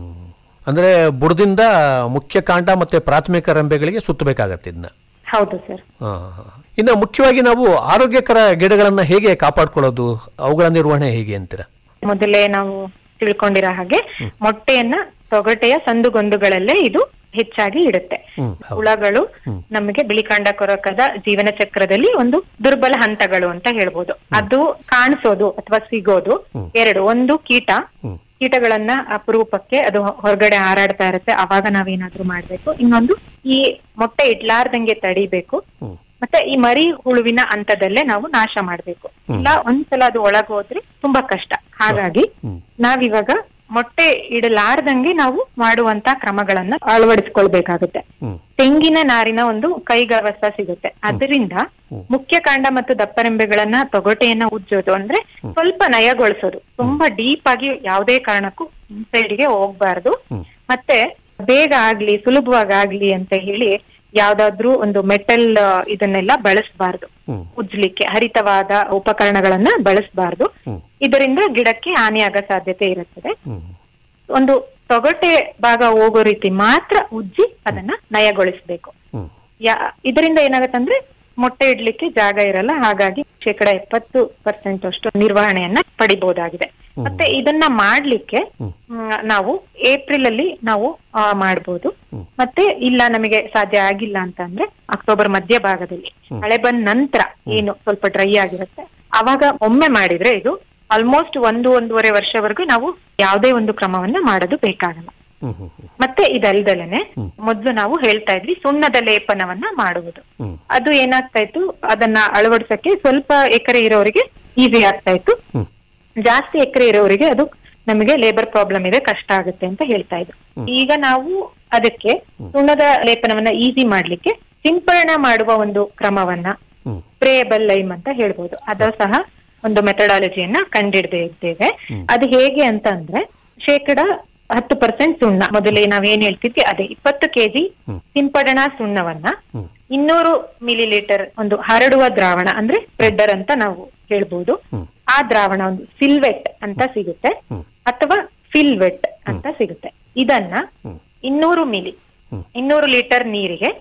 ಅಂದ್ರೆ ಬುಡದಿಂದ ಮುಖ್ಯ ಕಾಂಡ ಮತ್ತೆ ಪ್ರಾಥಮಿಕ ರೆಂಬೆಗಳಿಗೆ ಸುತ್ತಬೇಕಾಗತ್ತೆ ಇದನ್ನ ಹೌದು ಸರ್ ಹಾ, ಹಾ. ಇನ್ನು ಮುಖ್ಯವಾಗಿ ನಾವು ಆರೋಗ್ಯಕರ ಗಿಡಗಳನ್ನ ಹೇಗೆ ಕಾಪಾಡ್ಕೊಳ್ಳೋದು ಅವುಗಳ ನಿರ್ವಹಣೆ ಹೇಗೆ ಅಂತೀರಾ ಮೊದಲೇ ನಾವು ತಿಳ್ಕೊಂಡಿರೋ ಹಾಗೆ ಮೊಟ್ಟೆಯನ್ನ ತೊಗಟೆಯ ಸಂದುಗೊಂದುಗಳಲ್ಲೇ ಇದು ಹೆಚ್ಚಾಗಿ ಇಡುತ್ತೆ ಹುಳಗಳು ನಮಗೆ ಬಿಳಿಕಾಂಡ ಕೊರಕದ ಜೀವನ ಚಕ್ರದಲ್ಲಿ ಒಂದು ದುರ್ಬಲ ಹಂತಗಳು ಅಂತ ಹೇಳ್ಬೋದು ಅದು ಕಾಣಿಸೋದು ಅಥವಾ ಸಿಗೋದು ಎರಡು ಒಂದು ಕೀಟ ಕೀಟಗಳನ್ನ ಅಪರೂಪಕ್ಕೆ ಅದು ಹೊರಗಡೆ ಹಾರಾಡ್ತಾ ಇರುತ್ತೆ ಅವಾಗ ನಾವೇನಾದ್ರೂ ಮಾಡ್ಬೇಕು ಇನ್ನೊಂದು ಈ ಮೊಟ್ಟೆ ಇಡ್ಲಾರ್ದಂಗೆ ತಡಿಬೇಕು ಮತ್ತೆ ಈ ಮರಿ ಹುಳುವಿನ ಹಂತದಲ್ಲೇ ನಾವು ನಾಶ ಮಾಡ್ಬೇಕು ಇಲ್ಲ ಒಂದ್ಸಲ ಅದು ಒಳಗೋದ್ರೆ ತುಂಬಾ ಕಷ್ಟ ಹಾಗಾಗಿ ನಾವಿವಾಗ ಮೊಟ್ಟೆ ಇಡಲಾರ್ದಂಗೆ ನಾವು ಮಾಡುವಂತ ಕ್ರಮಗಳನ್ನ ಅಳವಡಿಸ್ಕೊಳ್ಬೇಕಾಗುತ್ತೆ ತೆಂಗಿನ ನಾರಿನ ಒಂದು ಕೈಗವಸ ಸಿಗುತ್ತೆ ಅದರಿಂದ ಮುಖ್ಯ ಕಾಂಡ ಮತ್ತು ದಪ್ಪರೆಂಬೆಗಳನ್ನ ತೊಗಟೆಯನ್ನ ಉಜ್ಜೋದು ಅಂದ್ರೆ ಸ್ವಲ್ಪ ನಯಗೊಳಿಸೋದು ತುಂಬಾ ಡೀಪ್ ಆಗಿ ಯಾವುದೇ ಕಾರಣಕ್ಕೂ ಸೈಡ್ಗೆ ಹೋಗ್ಬಾರ್ದು ಮತ್ತೆ ಬೇಗ ಆಗ್ಲಿ ಸುಲಭವಾಗಿ ಆಗ್ಲಿ ಅಂತ ಹೇಳಿ ಯಾವ್ದಾದ್ರೂ ಒಂದು ಮೆಟಲ್ ಇದನ್ನೆಲ್ಲ ಬಳಸಬಾರ್ದು ಉಜ್ಲಿಕ್ಕೆ ಹರಿತವಾದ ಉಪಕರಣಗಳನ್ನ ಬಳಸಬಾರ್ದು ಇದರಿಂದ ಗಿಡಕ್ಕೆ ಹಾನಿಯಾಗ ಸಾಧ್ಯತೆ ಇರುತ್ತದೆ ಒಂದು ತೊಗಟೆ ಭಾಗ ಹೋಗೋ ರೀತಿ ಮಾತ್ರ ಉಜ್ಜಿ ಅದನ್ನ ನಯಗೊಳಿಸ್ಬೇಕು ಯಾ ಇದರಿಂದ ಏನಾಗತ್ತಂದ್ರೆ ಮೊಟ್ಟೆ ಇಡ್ಲಿಕ್ಕೆ ಜಾಗ ಇರಲ್ಲ ಹಾಗಾಗಿ ಶೇಕಡ ಎಪ್ಪತ್ತು ಪರ್ಸೆಂಟ್ ಅಷ್ಟು ನಿರ್ವಹಣೆಯನ್ನ ಪಡಿಬಹುದಾಗಿದೆ ಮತ್ತೆ ಇದನ್ನ ಮಾಡ್ಲಿಕ್ಕೆ ಮ್, ನಾವು ಏಪ್ರಿಲ್ ಅಲ್ಲಿ ನಾವು ಆ, ಮಾಡ್ಬೋದು ಮತ್ತೆ ಇಲ್ಲ ನಮಗೆ ಸಾಧ್ಯ ಆಗಿಲ್ಲ ಅಂತ ಅಂದ್ರೆ ಅಕ್ಟೋಬರ್ ಮಧ್ಯ ಭಾಗದಲ್ಲಿ ಮಳೆ ಬಂದ ನಂತರ ಏನು ಸ್ವಲ್ಪ ಡ್ರೈ ಆಗಿರುತ್ತೆ ಅವಾಗ ಒಮ್ಮೆ ಮಾಡಿದ್ರೆ ಇದು ಆಲ್ಮೋಸ್ಟ್ ಒಂದು ಒಂದೂವರೆ ವರ್ಷವರೆಗೂ ನಾವು ಯಾವುದೇ ಒಂದು ಕ್ರಮವನ್ನ ಮಾಡೋದು ಬೇಕಾಗಲ್ಲ ಮತ್ತೆ ಇದಲ್ದಲೇನೆ ಮೊದ್ಲು ನಾವು ಹೇಳ್ತಾ ಇದ್ವಿ ಸುಣ್ಣದ ಲೇಪನವನ್ನ ಮಾಡುವುದು ಅದು ಏನಾಗ್ತಾ ಇತ್ತು ಅದನ್ನ ಅಳವಡಿಸಕ್ಕೆ ಸ್ವಲ್ಪ ಎಕರೆ ಇರೋರಿಗೆ ಈಸಿ ಆಗ್ತಾ ಇತ್ತು ಜಾಸ್ತಿ ಎಕರೆ ಇರೋರಿಗೆ ಅದು ನಮಗೆ ಲೇಬರ್ ಪ್ರಾಬ್ಲಮ್ ಇದೆ ಕಷ್ಟ ಆಗುತ್ತೆ ಅಂತ ಹೇಳ್ತಾ ಇದ್ರು ಈಗ ನಾವು ಅದಕ್ಕೆ ಸುಣ್ಣದ ಲೇಪನವನ್ನ ಈಸಿ ಮಾಡ್ಲಿಕ್ಕೆ ಸಿಂಪರಣೆ ಮಾಡುವ ಒಂದು ಕ್ರಮವನ್ನ ಸ್ಪ್ರೇಯಬಲ್ ಲೈಮ್ ಅಂತ ಹೇಳ್ಬೋದು ಅದು ಸಹ ಒಂದು ಮೆಥಡಾಲಜಿಯನ್ನ ಕಂಡಿಡ್ದಿದ್ದೇವೆ ಅದು ಹೇಗೆ ಅಂತ ಅಂದ್ರೆ ಶೇಕಡ ಹತ್ತು ಪರ್ಸೆಂಟ್ ಸುಣ್ಣ ಮೊದಲೇ ನಾವೇನ್ ಹೇಳ್ತಿದ್ವಿ ಅದೇ ಇಪ್ಪತ್ತು ಕೆಜಿ ಸಿಂಪಡಣಾ ಸುಣ್ಣವನ್ನ ಇನ್ನೂರು ಮಿಲಿ ಲೀಟರ್ ಒಂದು ಹರಡುವ ದ್ರಾವಣ ಅಂದ್ರೆ ಸ್ಪ್ರೆಡ್ಡರ್ ಅಂತ ನಾವು ಹೇಳ್ಬೋದು ಆ ದ್ರಾವಣ ಒಂದು ಸಿಲ್ವೆಟ್ ಅಂತ ಸಿಗುತ್ತೆ ಅಥವಾ ಫಿಲ್ವೆಟ್ ಅಂತ ಸಿಗುತ್ತೆ ಇದನ್ನ ಇನ್ನೂರು ಮಿಲಿ ಇನ್ನೂರು ಲೀಟರ್ ನೀರಿಗೆ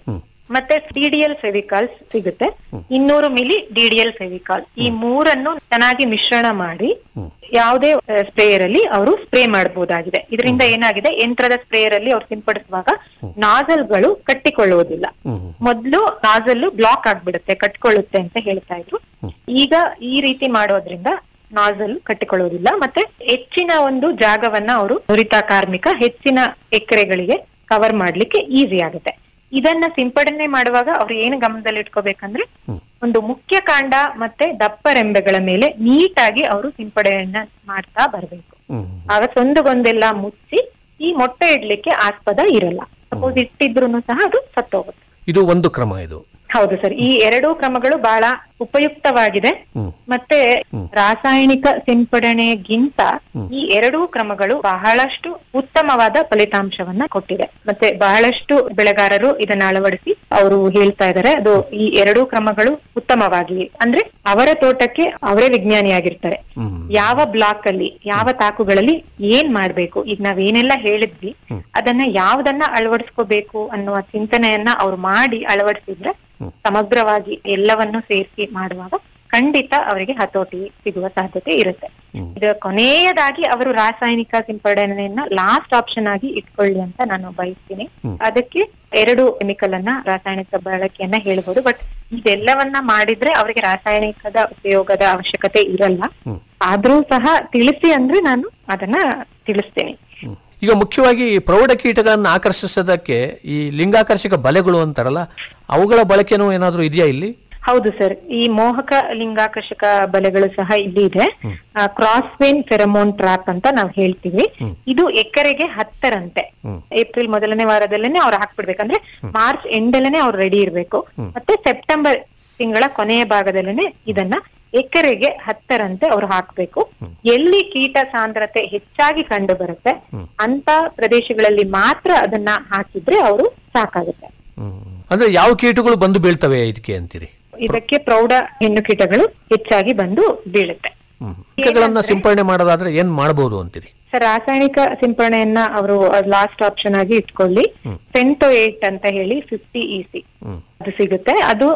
ಮತ್ತೆ ಡಿಡಿಎಲ್ ಫೆವಿಕಾಲ್ ಸಿಗುತ್ತೆ ಇನ್ನೂರು ಮಿಲಿ ಡಿಡಿಎಲ್ ಫೆವಿಕಾಲ್ ಈ ಮೂರನ್ನು ಚೆನ್ನಾಗಿ ಮಿಶ್ರಣ ಮಾಡಿ ಯಾವುದೇ ಸ್ಪ್ರೇಯರ್ ಅಲ್ಲಿ ಅವರು ಸ್ಪ್ರೇ ಮಾಡಬಹುದಾಗಿದೆ ಇದರಿಂದ ಏನಾಗಿದೆ ಯಂತ್ರದ ಸ್ಪ್ರೇಯರ್ ಅಲ್ಲಿ ಅವ್ರು ಸಿಂಪಡಿಸುವಾಗ ನಾಜಲ್ಗಳು ಕಟ್ಟಿಕೊಳ್ಳುವುದಿಲ್ಲ ಮೊದಲು ನಾಜಲ್ ಬ್ಲಾಕ್ ಆಗ್ಬಿಡುತ್ತೆ ಕಟ್ಕೊಳ್ಳುತ್ತೆ ಅಂತ ಹೇಳ್ತಾ ಇದ್ರು ಈಗ ಈ ರೀತಿ ಮಾಡೋದ್ರಿಂದ ನಾಜಲ್ ಕಟ್ಟಿಕೊಳ್ಳುವುದಿಲ್ಲ ಮತ್ತೆ ಹೆಚ್ಚಿನ ಒಂದು ಜಾಗವನ್ನ ಅವರು ನುರಿತ ಕಾರ್ಮಿಕ ಹೆಚ್ಚಿನ ಎಕರೆಗಳಿಗೆ ಕವರ್ ಮಾಡ್ಲಿಕ್ಕೆ ಈಸಿ ಆಗುತ್ತೆ ಇದನ್ನ ಸಿಂಪಡಣೆ ಮಾಡುವಾಗ ಅವ್ರು ಏನು ಗಮನದಲ್ಲಿ ಇಟ್ಕೋಬೇಕಂದ್ರೆ ಒಂದು ಮುಖ್ಯ ಕಾಂಡ ಮತ್ತೆ ದಪ್ಪ ರೆಂಬೆಗಳ ಮೇಲೆ ನೀಟಾಗಿ ಅವರು ಸಿಂಪಡಣೆಯನ್ನ ಮಾಡ್ತಾ ಬರ್ಬೇಕು ಆಗ ಸೊಂದಗೊಂದೆಲ್ಲ ಮುಚ್ಚಿ ಈ ಮೊಟ್ಟೆ ಇಡ್ಲಿಕ್ಕೆ ಆಸ್ಪದ ಇರಲ್ಲ ಸಪೋಸ್ ಇಟ್ಟಿದ್ರು ಸಹ ಅದು ಸತ್ತೋಗುತ್ತೆ ಇದು ಒಂದು ಕ್ರಮ ಇದು ಹೌದು ಸರ್ ಈ ಎರಡೂ ಕ್ರಮಗಳು ಬಹಳ ಉಪಯುಕ್ತವಾಗಿದೆ ಮತ್ತೆ ರಾಸಾಯನಿಕ ಸಿಂಪಡಣೆಗಿಂತ ಈ ಎರಡೂ ಕ್ರಮಗಳು ಬಹಳಷ್ಟು ಉತ್ತಮವಾದ ಫಲಿತಾಂಶವನ್ನ ಕೊಟ್ಟಿದೆ ಮತ್ತೆ ಬಹಳಷ್ಟು ಬೆಳೆಗಾರರು ಇದನ್ನ ಅಳವಡಿಸಿ ಅವರು ಹೇಳ್ತಾ ಇದ್ದಾರೆ ಅದು ಈ ಎರಡೂ ಕ್ರಮಗಳು ಉತ್ತಮವಾಗಿವೆ ಅಂದ್ರೆ ಅವರ ತೋಟಕ್ಕೆ ಅವರೇ ವಿಜ್ಞಾನಿಯಾಗಿರ್ತಾರೆ ಯಾವ ಬ್ಲಾಕ್ ಅಲ್ಲಿ ಯಾವ ತಾಕುಗಳಲ್ಲಿ ಏನ್ ಮಾಡ್ಬೇಕು ಈಗ ನಾವೇನೆಲ್ಲ ಹೇಳಿದ್ವಿ ಅದನ್ನ ಯಾವ್ದನ್ನ ಅಳವಡಿಸ್ಕೋಬೇಕು ಅನ್ನುವ ಚಿಂತನೆಯನ್ನ ಅವ್ರು ಮಾಡಿ ಅಳವಡಿಸಿದ್ರೆ ಸಮಗ್ರವಾಗಿ ಎಲ್ಲವನ್ನು ಸೇರಿಸಿ ಮಾಡುವಾಗ ಖಂಡಿತ ಅವರಿಗೆ ಹತೋಟಿ ಸಿಗುವ ಸಾಧ್ಯತೆ ಇರುತ್ತೆ ಇದು ಕೊನೆಯದಾಗಿ ಅವರು ರಾಸಾಯನಿಕ ಸಿಂಪಡಣೆಯನ್ನ ಲಾಸ್ಟ್ ಆಪ್ಷನ್ ಆಗಿ ಇಟ್ಕೊಳ್ಳಿ ಅಂತ ನಾನು ಬಯಸ್ತೀನಿ ಅದಕ್ಕೆ ಎರಡು ಕೆಮಿಕಲ್ ಅನ್ನ ರಾಸಾಯನಿಕ ಬಳಕೆಯನ್ನ ಹೇಳ್ಬೋದು ಬಟ್ ಇದೆಲ್ಲವನ್ನ ಮಾಡಿದ್ರೆ ಅವರಿಗೆ ರಾಸಾಯನಿಕದ ಉಪಯೋಗದ ಅವಶ್ಯಕತೆ ಇರಲ್ಲ ಆದ್ರೂ ಸಹ ತಿಳಿಸಿ ಅಂದ್ರೆ ನಾನು ಅದನ್ನ ತಿಳಿಸ್ತೇನೆ ಈಗ ಮುಖ್ಯವಾಗಿ ಪ್ರೌಢ ಕೀಟಗಳನ್ನು ಆಕರ್ಷಿಸೋದಕ್ಕೆ ಈ ಲಿಂಗಾಕರ್ಷಕ ಬಲೆಗಳು ಅಂತಾರಲ್ಲ ಅವುಗಳ ಬಳಕೆನೂ ಏನಾದ್ರೂ ಇದೆಯಾ ಇಲ್ಲಿ ಹೌದು ಸರ್ ಈ ಮೋಹಕ ಲಿಂಗಾಕರ್ಷಕ ಬಲೆಗಳು ಸಹ ಇಲ್ಲಿ ಇದೆ ಕ್ರಾಸ್ ವೇನ್ ಫೆರಮೋನ್ ಟ್ರಾಪ್ ಅಂತ ನಾವು ಹೇಳ್ತೀವಿ ಇದು ಎಕರೆಗೆ ಹತ್ತರಂತೆ ಏಪ್ರಿಲ್ ಮೊದಲನೇ ವಾರದಲ್ಲೇನೆ ಅವ್ರು ಹಾಕ್ಬಿಡ್ಬೇಕಂದ್ರೆ ಮಾರ್ಚ್ ಎಂಡಲ್ಲೇನೆ ಅವ್ರು ರೆಡಿ ಇರ್ಬೇಕು ಮತ್ತೆ ಸೆಪ್ಟೆಂಬರ್ ತಿಂಗಳ ಕೊನೆಯ ಭಾಗದಲ್ಲೇನೆ ಇದನ್ನ ಎಕರೆಗೆ ಹತ್ತರಂತೆ ಅವ್ರು ಹಾಕ್ಬೇಕು ಎಲ್ಲಿ ಕೀಟ ಸಾಂದ್ರತೆ ಹೆಚ್ಚಾಗಿ ಕಂಡು ಬರುತ್ತೆ ಅಂತ ಪ್ರದೇಶಗಳಲ್ಲಿ ಮಾತ್ರ ಅದನ್ನ ಹಾಕಿದ್ರೆ ಅವರು ಸಾಕಾಗುತ್ತೆ ಅಂದ್ರೆ ಯಾವ ಕೀಟಗಳು ಬಂದು ಬೀಳ್ತವೆ ಇದಕ್ಕೆ ಅಂತೀರಿ ಇದಕ್ಕೆ ಪ್ರೌಢ ಹೆಣ್ಣು ಕೀಟಗಳು ಹೆಚ್ಚಾಗಿ ಬಂದು ಬೀಳುತ್ತೆ ಕೀಟಗಳನ್ನ ಸಿಂಪಡಣೆ ಮಾಡೋದಾದ್ರೆ ಏನ್ ಮಾಡಬಹುದು ಅಂತೀರಿ ಸರ್ ರಾಸಾಯನಿಕ ಸಿಂಪರಣೆಯನ್ನ ಅವರು ಲಾಸ್ಟ್ ಆಪ್ಷನ್ ಆಗಿ ಇಟ್ಕೊಳ್ಳಿ ಸೆಂಟೋ ಏಟ್ ಅಂತ ಹೇಳಿ ಫಿಫ್ಟಿ ಇಸಿ ಅದು ಸಿಗುತ್ತೆ ಅದು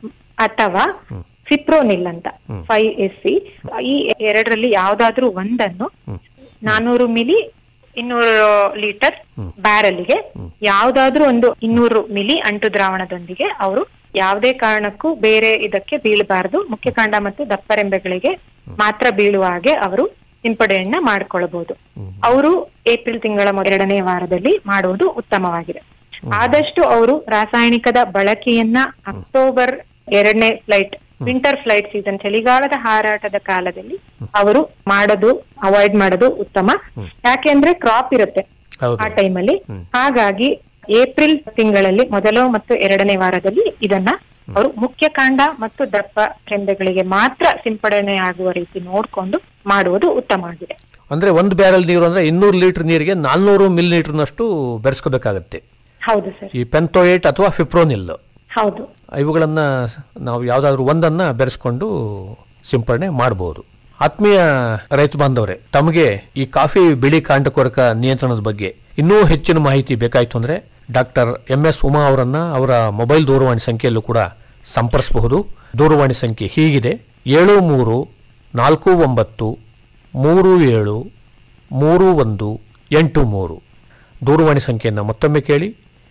ಅಥವಾ ಸಿಪ್ರೋನಿಲ್ ಅಂತ ಫೈವ್ ಎಸ್ ಸಿ ಈ ಎರಡರಲ್ಲಿ ಯಾವ್ದಾದ್ರೂ ಒಂದನ್ನು ನಾನೂರು ಮಿಲಿ ಇನ್ನೂರು ಲೀಟರ್ ಬ್ಯಾರಲ್ಗೆ ಯಾವ್ದಾದ್ರೂ ಒಂದು ಇನ್ನೂರು ಮಿಲಿ ಅಂಟು ದ್ರಾವಣದೊಂದಿಗೆ ಅವರು ಯಾವುದೇ ಕಾರಣಕ್ಕೂ ಬೇರೆ ಇದಕ್ಕೆ ಬೀಳಬಾರದು ಮುಖ್ಯ ಕಾಂಡ ಮತ್ತು ದಪ್ಪರೆಂಬೆಗಳಿಗೆ ಮಾತ್ರ ಬೀಳುವ ಹಾಗೆ ಅವರು ಸಿಂಪಡಣೆಯನ್ನ ಮಾಡ್ಕೊಳ್ಬಹುದು ಅವರು ಏಪ್ರಿಲ್ ತಿಂಗಳ ಎರಡನೇ ವಾರದಲ್ಲಿ ಮಾಡುವುದು ಉತ್ತಮವಾಗಿದೆ ಆದಷ್ಟು ಅವರು ರಾಸಾಯನಿಕದ ಬಳಕೆಯನ್ನ ಅಕ್ಟೋಬರ್ ಎರಡನೇ ಫ್ಲೈಟ್ ವಿಂಟರ್ ಫ್ಲೈಟ್ ಸೀಸನ್ ಚಳಿಗಾಲದ ಹಾರಾಟದ ಕಾಲದಲ್ಲಿ ಅವರು ಮಾಡೋದು ಅವಾಯ್ಡ್ ಮಾಡೋದು ಉತ್ತಮ ಯಾಕೆಂದ್ರೆ ಕ್ರಾಪ್ ಇರುತ್ತೆ ಆ ಟೈಮಲ್ಲಿ ಹಾಗಾಗಿ ಏಪ್ರಿಲ್ ತಿಂಗಳಲ್ಲಿ ಮೊದಲ ಮತ್ತು ಎರಡನೇ ವಾರದಲ್ಲಿ ಇದನ್ನ ಅವರು ಮುಖ್ಯ ಕಾಂಡ ಮತ್ತು ದಪ್ಪ ರೆಂಬೆಗಳಿಗೆ ಮಾತ್ರ ಸಿಂಪಡಣೆ ಆಗುವ ರೀತಿ ನೋಡ್ಕೊಂಡು ಮಾಡುವುದು ಉತ್ತಮವಾಗಿದೆ ಅಂದ್ರೆ ಒಂದು ಬ್ಯಾರಲ್ ನೀರು ಅಂದ್ರೆ ಇನ್ನೂರು ಲೀಟರ್ ನೀರಿಗೆ ನಾಲ್ನೂರು ಮಿಲ್ ಲೀಟರ್ನಷ್ಟು ಬೆರೆಸ್ಕೋಬೇಕಾಗತ್ತೆ ಹೌದು ಸರ್ ಈ ಪೆಂತೋಯೇಟ್ ಅಥವಾ ಫಿಪ್ರೋನಿಲ್ ಹೌದು ಇವುಗಳನ್ನ ನಾವು ಯಾವ್ದಾದ್ರು ಒಂದನ್ನ ಬೆರೆಸ್ಕೊಂಡು ಸಿಂಪಡಣೆ ಮಾಡಬಹುದು ಆತ್ಮೀಯ ರೈತ ಬಾಂಧವರೇ ತಮಗೆ ಈ ಕಾಫಿ ಬಿಳಿ ಕಾಂಡಕೊರಕ ನಿಯಂತ್ರಣದ ಬಗ್ಗೆ ಇನ್ನೂ ಹೆಚ್ಚಿನ ಮಾಹಿತಿ ಬೇಕಾಯ್ತು ಅಂದ್ರೆ ಡಾಕ್ಟರ್ ಎಂ ಎಸ್ ಉಮಾ ಅವರನ್ನ ಅವರ ಮೊಬೈಲ್ ದೂರವಾಣಿ ಸಂಖ್ಯೆಯಲ್ಲೂ ಕೂಡ ಸಂಪರ್ಸಬಹುದು ದೂರವಾಣಿ ಸಂಖ್ಯೆ ಹೀಗಿದೆ ಏಳು ಮೂರು ನಾಲ್ಕು ಒಂಬತ್ತು ಮೂರು ಏಳು ಮೂರು ಒಂದು ಎಂಟು ಮೂರು ದೂರವಾಣಿ ಸಂಖ್ಯೆಯನ್ನು ಮತ್ತೊಮ್ಮೆ ಕೇಳಿ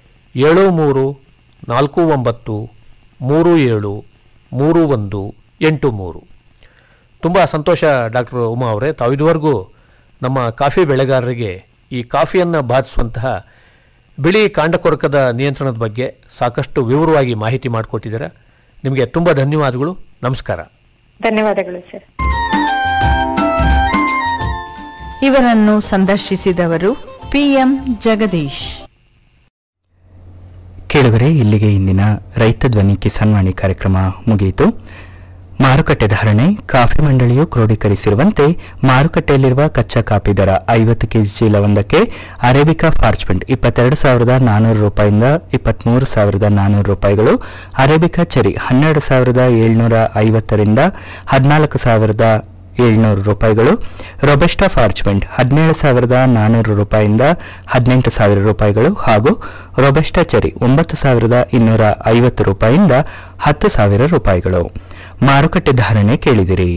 ಏಳು ಮೂರು ನಾಲ್ಕು ಒಂಬತ್ತು ಮೂರು ಏಳು ಮೂರು ಒಂದು ಎಂಟು ಮೂರು ತುಂಬ ಸಂತೋಷ ಡಾಕ್ಟರ್ ಉಮಾ ಅವರೇ ತಾವು ಇದುವರೆಗೂ ನಮ್ಮ ಕಾಫಿ ಬೆಳೆಗಾರರಿಗೆ ಈ ಕಾಫಿಯನ್ನು ಬಾಧಿಸುವಂತಹ ಬಿಳಿ ಕಾಂಡಕೊರಕದ ನಿಯಂತ್ರಣದ ಬಗ್ಗೆ ಸಾಕಷ್ಟು ವಿವರವಾಗಿ ಮಾಹಿತಿ ಮಾಡಿಕೊಟ್ಟಿದ್ದೀರಾ ನಿಮಗೆ ತುಂಬ ಧನ್ಯವಾದಗಳು ನಮಸ್ಕಾರ ಧನ್ಯವಾದಗಳು ಸರ್ ಇವರನ್ನು ಸಂದರ್ಶಿಸಿದವರು ಪಿಎಂ ಜಗದೀಶ್ ಕೇಳುಗರೆ ಇಲ್ಲಿಗೆ ಇಂದಿನ ರೈತ ಧ್ವನಿ ಕಿಸಾನ್ ವಾಣಿ ಕಾರ್ಯಕ್ರಮ ಮುಗಿಯಿತು ಮಾರುಕಟ್ಟೆ ಧಾರಣೆ ಕಾಫಿ ಮಂಡಳಿಯು ಕ್ರೋಢೀಕರಿಸಿರುವಂತೆ ಮಾರುಕಟ್ಟೆಯಲ್ಲಿರುವ ಕಚ್ಚಾ ಕಾಫಿ ದರ ಐವತ್ತು ಕೆಜಿ ಚೀಲವೊಂದಕ್ಕೆ ಅರೇಬಿಕಾ ಫಾರ್ಚ್ಮೆಂಟ್ ಇಪ್ಪತ್ತೆರಡು ಸಾವಿರದ ನಾನೂರು ರೂಪಾಯಿಂದ ಇಪ್ಪತ್ಮೂರು ಸಾವಿರದ ನಾನೂರು ರೂಪಾಯಿಗಳು ಅರೇಬಿಕಾ ಚೆರಿ ಹನ್ನೆರಡು ಸಾವಿರದ ಏಳ್ನೂರ ಐವತ್ತರಿಂದ ಹದಿನಾಲ್ಕು ಸಾವಿರದ ಏಳ್ನೂರು ರೂಪಾಯಿಗಳು ರೊಬೆಸ್ಟಾ ಫಾರ್ಚ್ಮೆಂಟ್ ಹದಿನೇಳು ಸಾವಿರದ ನಾನ್ನೂರು ರೂಪಾಯಿಯಿಂದ ಹದಿನೆಂಟು ಸಾವಿರ ರೂಪಾಯಿಗಳು ಹಾಗೂ ರೊಬೆಸ್ಟಾ ಚೆರಿ ಒಂಬತ್ತು ಸಾವಿರದ ಇನ್ನೂರ ಐವತ್ತು ರೂಪಾಯಿಯಿಂದ ಹತ್ತು ಸಾವಿರ ರೂಪಾಯಿಗಳು ಮಾರುಕಟ್ಟೆ ಧಾರಣೆ ಕೇಳಿದಿರಿ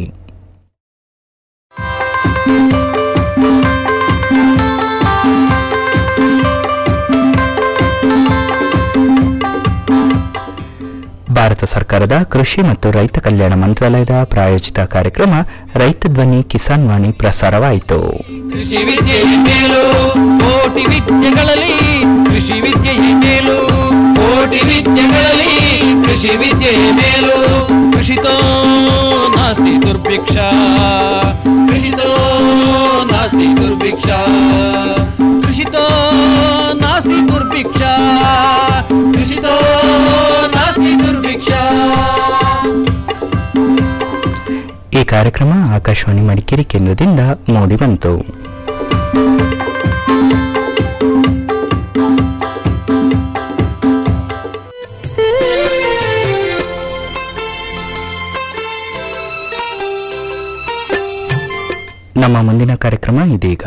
ಭಾರತ ಸರ್ಕಾರದ ಕೃಷಿ ಮತ್ತು ರೈತ ಕಲ್ಯಾಣ ಮಂತ್ರಾಲಯದ ಪ್ರಾಯೋಜಿತ ಕಾರ್ಯಕ್ರಮ ರೈತ ಧ್ವನಿ ಕಿಸಾನ್ ವಾಣಿ ಪ್ರಸಾರವಾಯಿತು ಕೃಷಿ ವಿದ್ಯೆಯ ಮೇಲು ಕೋಟಿ ವಿದ್ಯೆಗಳಲ್ಲಿ ಕೃಷಿ ವಿದ್ಯೆಯ ಮೇಲು ಕೋಟಿ ವಿದ್ಯೆಗಳಲ್ಲಿ ಕೃಷಿ ವಿದ್ಯೆಯ ಮೇಲು ಕೃಷಿತೋ ನಾಸ್ತಿ ದುರ್ಭಿಕ್ಷ ಕೃಷಿತೋ ನಾಸ್ತಿ ದುರ್ಭಿಕ್ಷ ಕೃಷಿತೋ ನಾಸ್ತಿ ದುರ್ಭಿಕ್ಷ ಕೃಷಿತೋ ನಾಸ್ತಿ ದುರ್ಭಿಕ್ಷ ಈ ಕಾರ್ಯಕ್ರಮ ಆಕಾಶವಾಣಿ ಮಡಿಕೇರಿ ಕೇಂದ್ರದಿಂದ ಮೂಡಿಬಂತು ನಮ್ಮ ಮುಂದಿನ ಕಾರ್ಯಕ್ರಮ ಇದೀಗ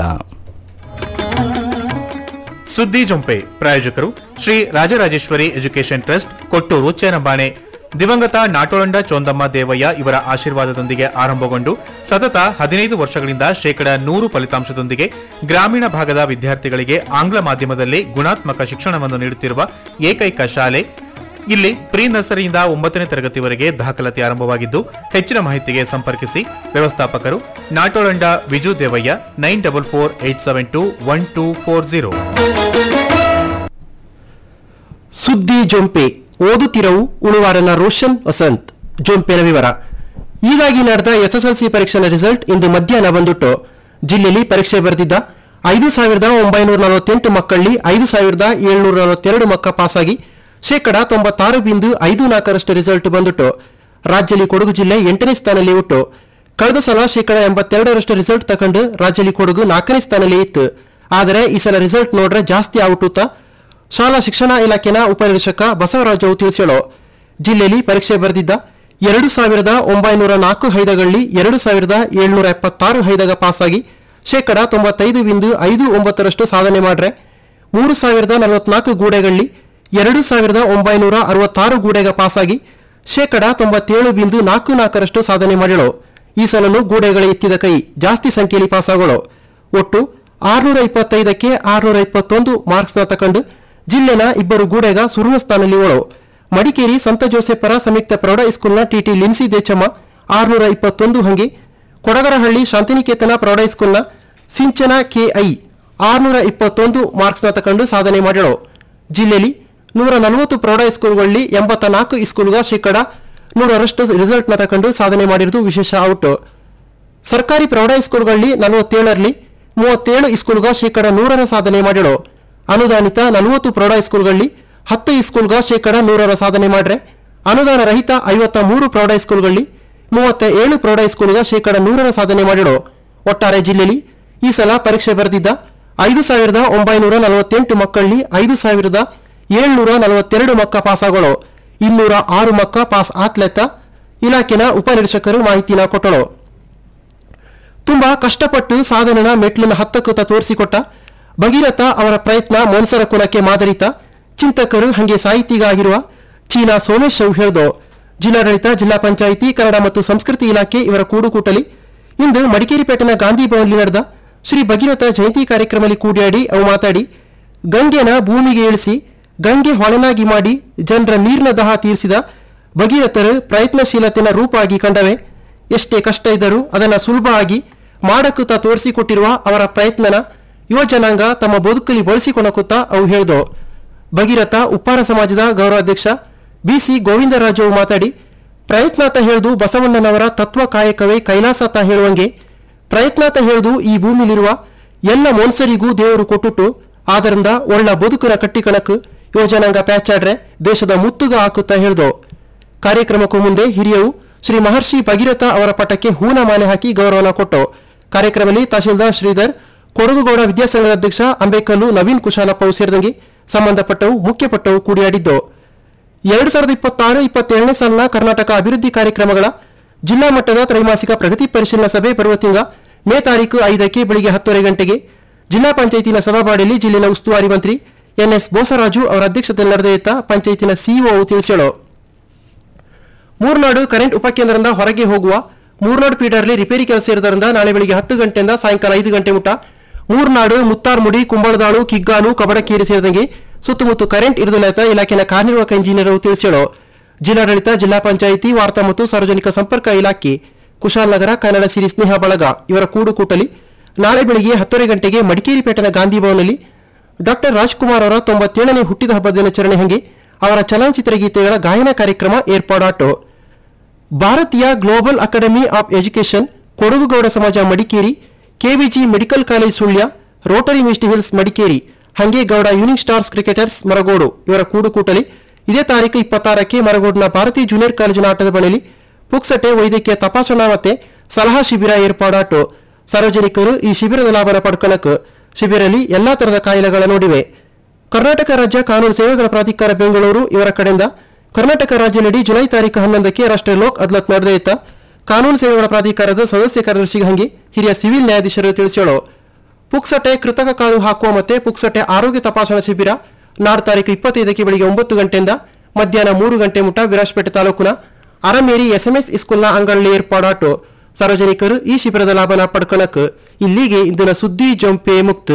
ಸುದ್ದಿ ಜೊಂಪೆ ಪ್ರಾಯೋಜಕರು ಶ್ರೀ ರಾಜರಾಜೇಶ್ವರಿ ಎಜುಕೇಷನ್ ಟ್ರಸ್ಟ್ ಕೊಟ್ಟೂರು ಚೇರಂಬಾಣೆ ದಿವಂಗತ ನಾಟೋಳಂಡ ಚೋಂದಮ್ಮ ದೇವಯ್ಯ ಇವರ ಆಶೀರ್ವಾದದೊಂದಿಗೆ ಆರಂಭಗೊಂಡು ಸತತ ಹದಿನೈದು ವರ್ಷಗಳಿಂದ ಶೇಕಡ ನೂರು ಫಲಿತಾಂಶದೊಂದಿಗೆ ಗ್ರಾಮೀಣ ಭಾಗದ ವಿದ್ಯಾರ್ಥಿಗಳಿಗೆ ಆಂಗ್ಲ ಮಾಧ್ಯಮದಲ್ಲಿ ಗುಣಾತ್ಮಕ ಶಿಕ್ಷಣವನ್ನು ನೀಡುತ್ತಿರುವ ಏಕೈಕ ಶಾಲೆ ಇಲ್ಲಿ ಪ್ರೀ ನರ್ಸರಿಯಿಂದ ಒಂಬತ್ತನೇ ತರಗತಿವರೆಗೆ ದಾಖಲಾತಿ ಆರಂಭವಾಗಿದ್ದು ಹೆಚ್ಚಿನ ಮಾಹಿತಿಗೆ ಸಂಪರ್ಕಿಸಿ ವ್ಯವಸ್ಥಾಪಕರು Natolanda Viju Devaiah nine double four eight seven two one two four zero ಸುದ್ದಿ ಜೊಂಪೆ ಓದುತ್ತಿರವು ಉಳುವಾರನ ರೋಷನ್ ವಸಂತ್ ಜೊಂಪೆನ ವಿವರ ಹೀಗಾಗಿ ನಡೆದ ಎಸ್ಎಸ್ಎಲ್ಸಿ ಪರೀಕ್ಷೆನ ರಿಸಲ್ಟ್ ಇಂದು ಮಧ್ಯಾಹ್ನ ಬಂದುಟ್ಟು ಜಿಲ್ಲೆಯಲ್ಲಿ ಪರೀಕ್ಷೆ ಬರೆದಿದ್ದ ಐದು ಸಾವಿರದ ಒಂಬೈನೂರ ನಲವತ್ತೆಂಟು ಮಕ್ಕಳಲ್ಲಿ ಐದು ಸಾವಿರದ ಏಳ್ನೂರ ನಲವತ್ತೆರಡು ಮಕ್ಕ ಪಾಸಾಗಿ ಶೇಕಡ ತೊಂಬತ್ತಾರು ಬಿಂದು ಐದು ನಾಲ್ಕರಷ್ಟು ರಿಸಲ್ಟ್ ಬಂದುಟ್ಟು ರಾಜ್ಯದಲ್ಲಿ ಕೊಡಗು ಜಿಲ್ಲೆ ಎಂಟನೇ ಸ್ಥಾನದಲ್ಲಿ ಉಟ್ಟು ಕಳೆದ ಸಲ ಶೇಕಡ ಎಂಬತ್ತೆರಡರಷ್ಟು ರಿಸಲ್ಟ್ ತಕೊಂಡು ರಾಜ್ಯದಲ್ಲಿ ಕೊಡಗು ನಾಲ್ಕನೇ ಸ್ಥಾನದಲ್ಲಿ ಇತ್ತು ಆದರೆ ಈ ಸಲ ರಿಸಲ್ಟ್ ನೋಡ್ರೆ ಜಾಸ್ತಿ ಔಟುತ್ತ ಶಾಲಾ ಶಿಕ್ಷಣ ಇಲಾಖೆನ ಉಪನಿರೀಕ್ಷಕ ಬಸವರಾಜು ತಿಳಿಸೇಳೋ ಜಿಲ್ಲೆಯಲ್ಲಿ ಪರೀಕ್ಷೆ ಬರೆದಿದ್ದ ಎರಡು ಸಾವಿರದ ಒಂಬೈನೂರ ನಾಲ್ಕು ಹೈದಗಳಲ್ಲಿ ಎರಡು ಸಾವಿರದ ಏಳ್ನೂರ ಎಪ್ಪತ್ತಾರು ಹೈದಗ ಪಾಸಾಗಿ ಶೇಕಡ ತೊಂಬತ್ತೈದು ಬಿಂದು ಐದು ಒಂಬತ್ತರಷ್ಟು ಸಾಧನೆ ಮಾಡ್ರೆ ಮೂರು ಸಾವಿರದ ನಲವತ್ನಾಲ್ಕು ಗೂಡೆಗಳಲ್ಲಿ ಎರಡು ಸಾವಿರದ ಒಂಬೈನೂರ ಅರವತ್ತಾರು ಗೂಡೆಗ ಪಾಸಾಗಿ ಶೇಕಡ ತೊಂಬತ್ತೇಳು ಬಿಂದು ನಾಲ್ಕು ನಾಲ್ಕರಷ್ಟು ಸಾಧನೆ ಮಾಡಿಳು ಈ ಸಲನು ಗೂಡೆಗಳ ಎತ್ತಿದ ಕೈ ಜಾಸ್ತಿ ಸಂಖ್ಯೆಯಲ್ಲಿ ಪಾಸಾಗಳು ಒಟ್ಟು ಆರುನೂರ ಇಪ್ಪತ್ತೈದಕ್ಕೆ ಆರುನೂರ ಇಪ್ಪತ್ತೊಂದು ಮಾರ್ಕ್ಸ್ನ ತಕೊಂಡು ಜಿಲ್ಲೆನ ಇಬ್ಬರು ಗೂಡೆಗ ಸುರುಣ ಸ್ಥಾನದಲ್ಲಿ ಓಳು ಮಡಿಕೇರಿ ಸಂತ ಜೋಸೆಫರ ಸಂಯುಕ್ತ ಪ್ರೌಢ ಹೈಸ್ಕೂಲ್ನ ಟಿಟಿ ಲಿನ್ಸಿ ದೇಚಮ್ಮ ಆರುನೂರ ಇಪ್ಪತ್ತೊಂದು ಹಂಗೆ ಕೊಡಗರಹಳ್ಳಿ ಶಾಂತಿನಿಕೇತನ ಪ್ರೌಢ ಹೈಸ್ಕೂಲ್ನ ಸಿಂಚನ ಕೆಐ ಆರುನೂರ ಇಪ್ಪತ್ತೊಂದು ಮಾರ್ಕ್ಸ್ನ ತಕೊಂಡು ಸಾಧನೆ ಮಾಡಿಳು ಜಿಲ್ಲೆಯಲ್ಲಿ ನೂರ ನಲವತ್ತು ಪ್ರೌಢ ಹೈಸ್ಕೂಲ್ಗಳಲ್ಲಿ ಎಂಬತ್ತ ನಾಲ್ಕು ಇಸ್ಕೂಲ್ಗ ಶೇಕಡ ನೂರರಷ್ಟು ರಿಸಲ್ಟ್ನ ತಕೊಂಡು ಸಾಧನೆ ಮಾಡಿರುವುದು ವಿಶೇಷ ಔಟ್ ಸರ್ಕಾರಿ ಪ್ರೌಢ ಹೈಸ್ಕೂಲ್ಗಳಲ್ಲಿ ನಲವತ್ತೇಳರಲ್ಲಿ ಮೂವತ್ತೇಳು ಇಸ್ಕೂಲ್ಗ ಶೇಕಡ ನೂರರ ಸಾಧನೆ ಮಾಡಿಳು ಅನುದಾನಿತ ನಲವತ್ತು ಪ್ರೌಢ ಹೈಸ್ಕೂಲ್ಗಳಲ್ಲಿ ಹತ್ತು ಇಸ್ಕೂಲ್ಗ ಶೇಕಡ ನೂರರ ಸಾಧನೆ ಮಾಡ್ರೆ ಅನುದಾನ ರಹಿತ ಐವತ್ತ ಮೂರು ಪ್ರೌಢ ಹೈಸ್ಕೂಲ್ಗಳಲ್ಲಿ ಮೂವತ್ತ ಏಳು ಪ್ರೌಢ ಹೈಸ್ಕೂಲ್ಗ ಶೇಕಡ ನೂರರ ಸಾಧನೆ ಮಾಡಿಳು ಒಟ್ಟಾರೆ ಜಿಲ್ಲೆಯಲ್ಲಿ ಈ ಸಲ ಪರೀಕ್ಷೆ ಬರೆದಿದ್ದ ಐದು ಸಾವಿರದ ಒಂಬೈನೂರ ನಲವತ್ತೆಂಟು ಮಕ್ಕಳಲ್ಲಿ ಐದು ಸಾವಿರದ ಏಳ್ನೂರ ನಲವತ್ತೆರಡು ಮಕ್ಕ ಪಾಸಾಗಳು ಇನ್ನೂರ ಆರು ಮಕ್ಕ ಪಾಸ್ ಆತ್ಲೆತ್ತ ಇಲಾಖೆನ ಉಪನಿರೀಕ್ಷಕರು ಮಾಹಿತಿನ ಕೊಟ್ಟಳು ತುಂಬಾ ಕಷ್ಟಪಟ್ಟು ಸಾಧನೆನ ಮೆಟ್ಲಿನ ಹತ್ತಕ್ಕುತ್ತ ತೋರಿಸಿಕೊಟ್ಟ ಭಗೀರಥ ಅವರ ಪ್ರಯತ್ನ ಮನ್ಸರ ಕುಲಕ್ಕೆ ಮಾದರಿತ ಚಿಂತಕರು ಹಂಗೆ ಸಾಹಿತಿಗ ಆಗಿರುವ ಚೀನಾ ಸೋಮೇಶ್ ಅವು ಹೇಳ್ದು ಜಿಲ್ಲಾಡಳಿತ ಜಿಲ್ಲಾ ಪಂಚಾಯಿತಿ ಕನ್ನಡ ಮತ್ತು ಸಂಸ್ಕೃತಿ ಇಲಾಖೆ ಇವರ ಕೂಡುಕೂಟಲಿ ಇಂದು ಮಡಿಕೇರಿಪೇಟೆನ ಗಾಂಧಿ ಭವನ್ಲಿ ನಡೆದ ಶ್ರೀ ಭಗೀರಥ ಜಯಂತಿ ಕಾರ್ಯಕ್ರಮದಲ್ಲಿ ಕೂಡಿಯಾಡಿ ಅವು ಮಾತಾಡಿ ಗಂಗೆನ ಭೂಮಿಗೆ ಇಳಿಸಿ ಗಂಗೆ ಹೊಳೆನಾಗಿ ಮಾಡಿ ಜನರ ನೀರಿನ ದಾಹ ತೀರಿಸಿದ ಭಗೀರಥರು ಪ್ರಯತ್ನಶೀಲತೆನ ರೂಪ ಆಗಿ ಕಂಡವೆ ಎಷ್ಟೇ ಕಷ್ಟ ಇದ್ದರೂ ಅದನ್ನು ಸುಲಭ ಆಗಿ ಮಾಡಕ್ಕುತ್ತ ತೋರಿಸಿಕೊಟ್ಟಿರುವ ಅವರ ಪ್ರಯತ್ನನ ಯುವ ಜನಾಂಗ ತಮ್ಮ ಬದುಕಲ್ಲಿ ಬಳಸಿಕೊಳಕುತ್ತ ಅವು ಹೇಳ್ದು ಭಗೀರಥ ಉಪ್ಪಾರ ಸಮಾಜದ ಗೌರವಾಧ್ಯಕ್ಷ ಬಿಸಿ ಗೋವಿಂದರಾಜು ಮಾತಾಡಿ ಪ್ರಯತ್ನಾತ ಹೇಳ್ದು ಬಸವಣ್ಣನವರ ತತ್ವ ಕಾಯಕವೇ ಕೈಲಾಸತ ಹೇಳುವಂಗೆ ಪ್ರಯತ್ನಾತ ಹೇಳ್ದು ಈ ಭೂಮಿಲಿರುವ ಎಲ್ಲ ಮನುಷ್ಯರಿಗೂ ದೇವರು ಕೊಟ್ಟುಟ್ಟು ಆದ್ದರಿಂದ ಒಳ್ಳ ಬದುಕಿನ ಕಟ್ಟಿಕಣಕು ಯೋಜನಾಂಗ ಪ್ಯಾಚಾಡ್ರೆ ದೇಶದ ಮುತ್ತುಗ ಹಾಕುತ್ತಾ ಹೇಳ್ದು ಕಾರ್ಯಕ್ರಮಕ್ಕೂ ಮುಂದೆ ಹಿರಿಯರು ಶ್ರೀ ಮಹರ್ಷಿ ಭಗೀರಥ ಅವರ ಪಟಕ್ಕೆ ಹೂನ ಮಾಲೆ ಹಾಕಿ ಗೌರವನ ಕೊಟ್ಟು ಕಾರ್ಯಕ್ರಮದಲ್ಲಿ ತಹಶೀಲ್ದಾರ್ ಶ್ರೀಧರ್ ಕೊಡಗುಗೌಡ ವಿದ್ಯಾಸಂಘದ ಅಧ್ಯಕ್ಷ ಅಂಬೇಕಲ್ಲು ನವೀನ್ ಕುಶಾಲಪ್ಪ ಸೇರಿದಂಗೆ ಸಂಬಂಧಪಟ್ಟವು ಮುಖ್ಯಪಟ್ಟವು ಕೂಡಿಯಾಡಿದ್ದು ಎರಡು ಸಾವಿರದ ಇಪ್ಪತ್ತಾರು ಇಪ್ಪತ್ತೇಳನೇ ಸಾಲಿನ ಕರ್ನಾಟಕ ಅಭಿವೃದ್ಧಿ ಕಾರ್ಯಕ್ರಮಗಳ ಜಿಲ್ಲಾ ಮಟ್ಟದ ತ್ರೈಮಾಸಿಕ ಪ್ರಗತಿ ಪರಿಶೀಲನಾ ಸಭೆ ಬರುವ ತಿಂಗಳ ಮೇ ತಾರೀಕು ಐದಕ್ಕೆ ಬೆಳಿಗ್ಗೆ ಹತ್ತುವರೆ ಗಂಟೆಗೆ ಜಿಲ್ಲಾ ಪಂಚಾಯತಿನ ಸಭಾವಾಡಿಯಲ್ಲಿ ಜಿಲ್ಲೆನ ಉಸ್ತುವಾರಿ ಮಂತ್ರಿ ಎನ್ಎಸ್ ಬೋಸರಾಜು ಅವರ ಅಧ್ಯಕ್ಷತೆಯಲ್ಲಿ ನಡೆದ ಪಂಚಾಯತಿನ ಸಿಇಒ ತಿಳಿಸಿದರು ಮೂರ್ನಾಡು ಕರೆಂಟ್ ಉಪಕೇಂದ್ರದಿಂದ ಹೊರಗೆ ಹೋಗುವ ಮೂರ್ನಾಡು ಫೀಡರ್ಲಿ ರಿಪೇರಿ ಕೆಲಸ ಇರುವುದರಿಂದ ನಾಳೆ ಬೆಳಿಗ್ಗೆ ಹತ್ತು ಗಂಟೆಯಿಂದ ಸಾಯಂಕಾಲ ಐದು ಗಂಟೆ ಮುಟ ಮೂರ್ನಾಡು ಮುತ್ತಾರ್ಮುಡಿ ಕುಂಬಳದಾಳು ಕಿಗ್ಗಾನು ಕಬಡಕೇರಿ ಸೇರಿದಂಗೆ ಸುತ್ತಮುತ್ತ ಕರೆಂಟ್ ಇರುವುದಿಲ್ಲ ಇಲಾಖೆಯ ಕಾರ್ಯನಿರ್ವಾಹಕ ಇಂಜಿನಿಯರ್ ತಿಳಿಸಿದರು ಜಿಲ್ಲಾಡಳಿತ ಜಿಲ್ಲಾ ಪಂಚಾಯಿತಿ ವಾರ್ತಾ ಮತ್ತು ಸಾರ್ವಜನಿಕ ಸಂಪರ್ಕ ಇಲಾಖೆ ಕುಶಾಲನಗರ ಕನ್ನಡ ಸಿರಿ ಸ್ನೇಹ ಬಳಗ ಇವರ ಕೂಡುಕೂಟಲಿ ನಾಳೆ ಬೆಳಿಗ್ಗೆ ಹತ್ತುವರೆ ಗಂಟೆಗೆ ಮಡಿಕೇರಿ ಪೇಟೆನ ಗಾಂಧಿ ಭವನಲ್ಲಿ ಡಾಕ್ಟರ್ ರಾಜ್ಕುಮಾರ್ ಅವರ ತೊಂಬತ್ತೇಳನೇ ಹುಟ್ಟಿದ ಹಬ್ಬದ ದಿನಾಚರಣೆ ಹಂಗೆ ಅವರ ಚಲನಚಿತ್ರ ಗೀತೆಗಳ ಗಾಯನ ಕಾರ್ಯಕ್ರಮ ಏರ್ಪಾಡಾಟು Bharatiya global academy of education Kodagu Gowda ಸಮಾಜ Madikeri KVG medical college Sullia rotary misty hills Madikeri ಹಂಗೆ Gowda unique stars cricketers Maragodu ಇವರ ಕೂಡುಕೂಟಲಿ ಇದೇ ತಾರೀಕು ಇಪ್ಪತ್ತಾರಕ್ಕೆ ಮರಗೋಡಿನ ಭಾರತೀಯ ಜೂನಿಯರ್ ಕಾಲೇಜಿನ ಆಟದ ಬಳಿಲಿ ಪುಕ್ಸಟೆ ವೈದ್ಯಕೀಯ ತಪಾಸಣಾ ಮತ್ತೆ ಸಲಹಾ ಶಿಬಿರ ಏರ್ಪಾಡಾಟು ಸಾರ್ವಜನಿಕರು ಈ ಶಿಬಿರದ ಲಾಭನ ಪಡ್ಕೊಳ್ಳಕ್ಕೆ ಶಿಬಿರಲ್ಲಿ ಎಲ್ಲಾ ತರಹದ ಕಾಯಿಲೆಗಳ ನೋಡಿವೆ ಕರ್ನಾಟಕ ರಾಜ್ಯ ಕಾನೂನು ಸೇವೆಗಳ ಪ್ರಾಧಿಕಾರ ಬೆಂಗಳೂರು ಇವರ ಕಡೆಯಿಂದ ಕರ್ನಾಟಕ ರಾಜ್ಯದಡಿ ಜುಲೈ ತಾರೀಕು ಹನ್ನೊಂದಕ್ಕೆ ರಾಷ್ಟ್ರೀಯ ಲೋಕ್ ಅದಾಲತ್ ನಡೆದಿತ್ತ ಕಾನೂನು ಸೇವೆಗಳ ಪ್ರಾಧಿಕಾರದ ಸದಸ್ಯ ಕಾರ್ಯದರ್ಶಿಗೆ ಹಂಗೆ ಹಿರಿಯ ಸಿವಿಲ್ ನ್ಯಾಯಾಧೀಶರು ತಿಳಿಸಿದರು ಪುಕ್ಸಟೆ ಕೃತಕ ಕಾಲು ಹಾಕುವ ಮತ್ತೆ ಪುಕ್ಸಟೆ ಆರೋಗ್ಯ ತಪಾಸಣಾ ಶಿಬಿರ ನಾಡು ತಾರೀಕು ಇಪ್ಪತ್ತೈದಕ್ಕೆ ಬೆಳಿಗ್ಗೆ ಒಂಬತ್ತು ಗಂಟೆಯಿಂದ ಮಧ್ಯಾಹ್ನ ಮೂರು ಗಂಟೆ ಮುಟ ವಿರಾಜಪೇಟೆ ತಾಲೂಕಿನ ಅರಮೇರಿ ಎಸ್ಎಂಎಸ್ ಸ್ಕೂಲ್ನ ಅಂಗಳಲ್ಲಿ ಏರ್ಪಾಡಾಟು ಸಾರ್ವಜನಿಕರು ಈ ಶಿಬಿರದ ಲಾಭನ ಪಡ್ಕೊಳಕ್ ಇಲ್ಲಿಗೆ ಇಂದಿನ ಸುದ್ದಿ ಜೊಂಪೆ ಮುಕ್ತ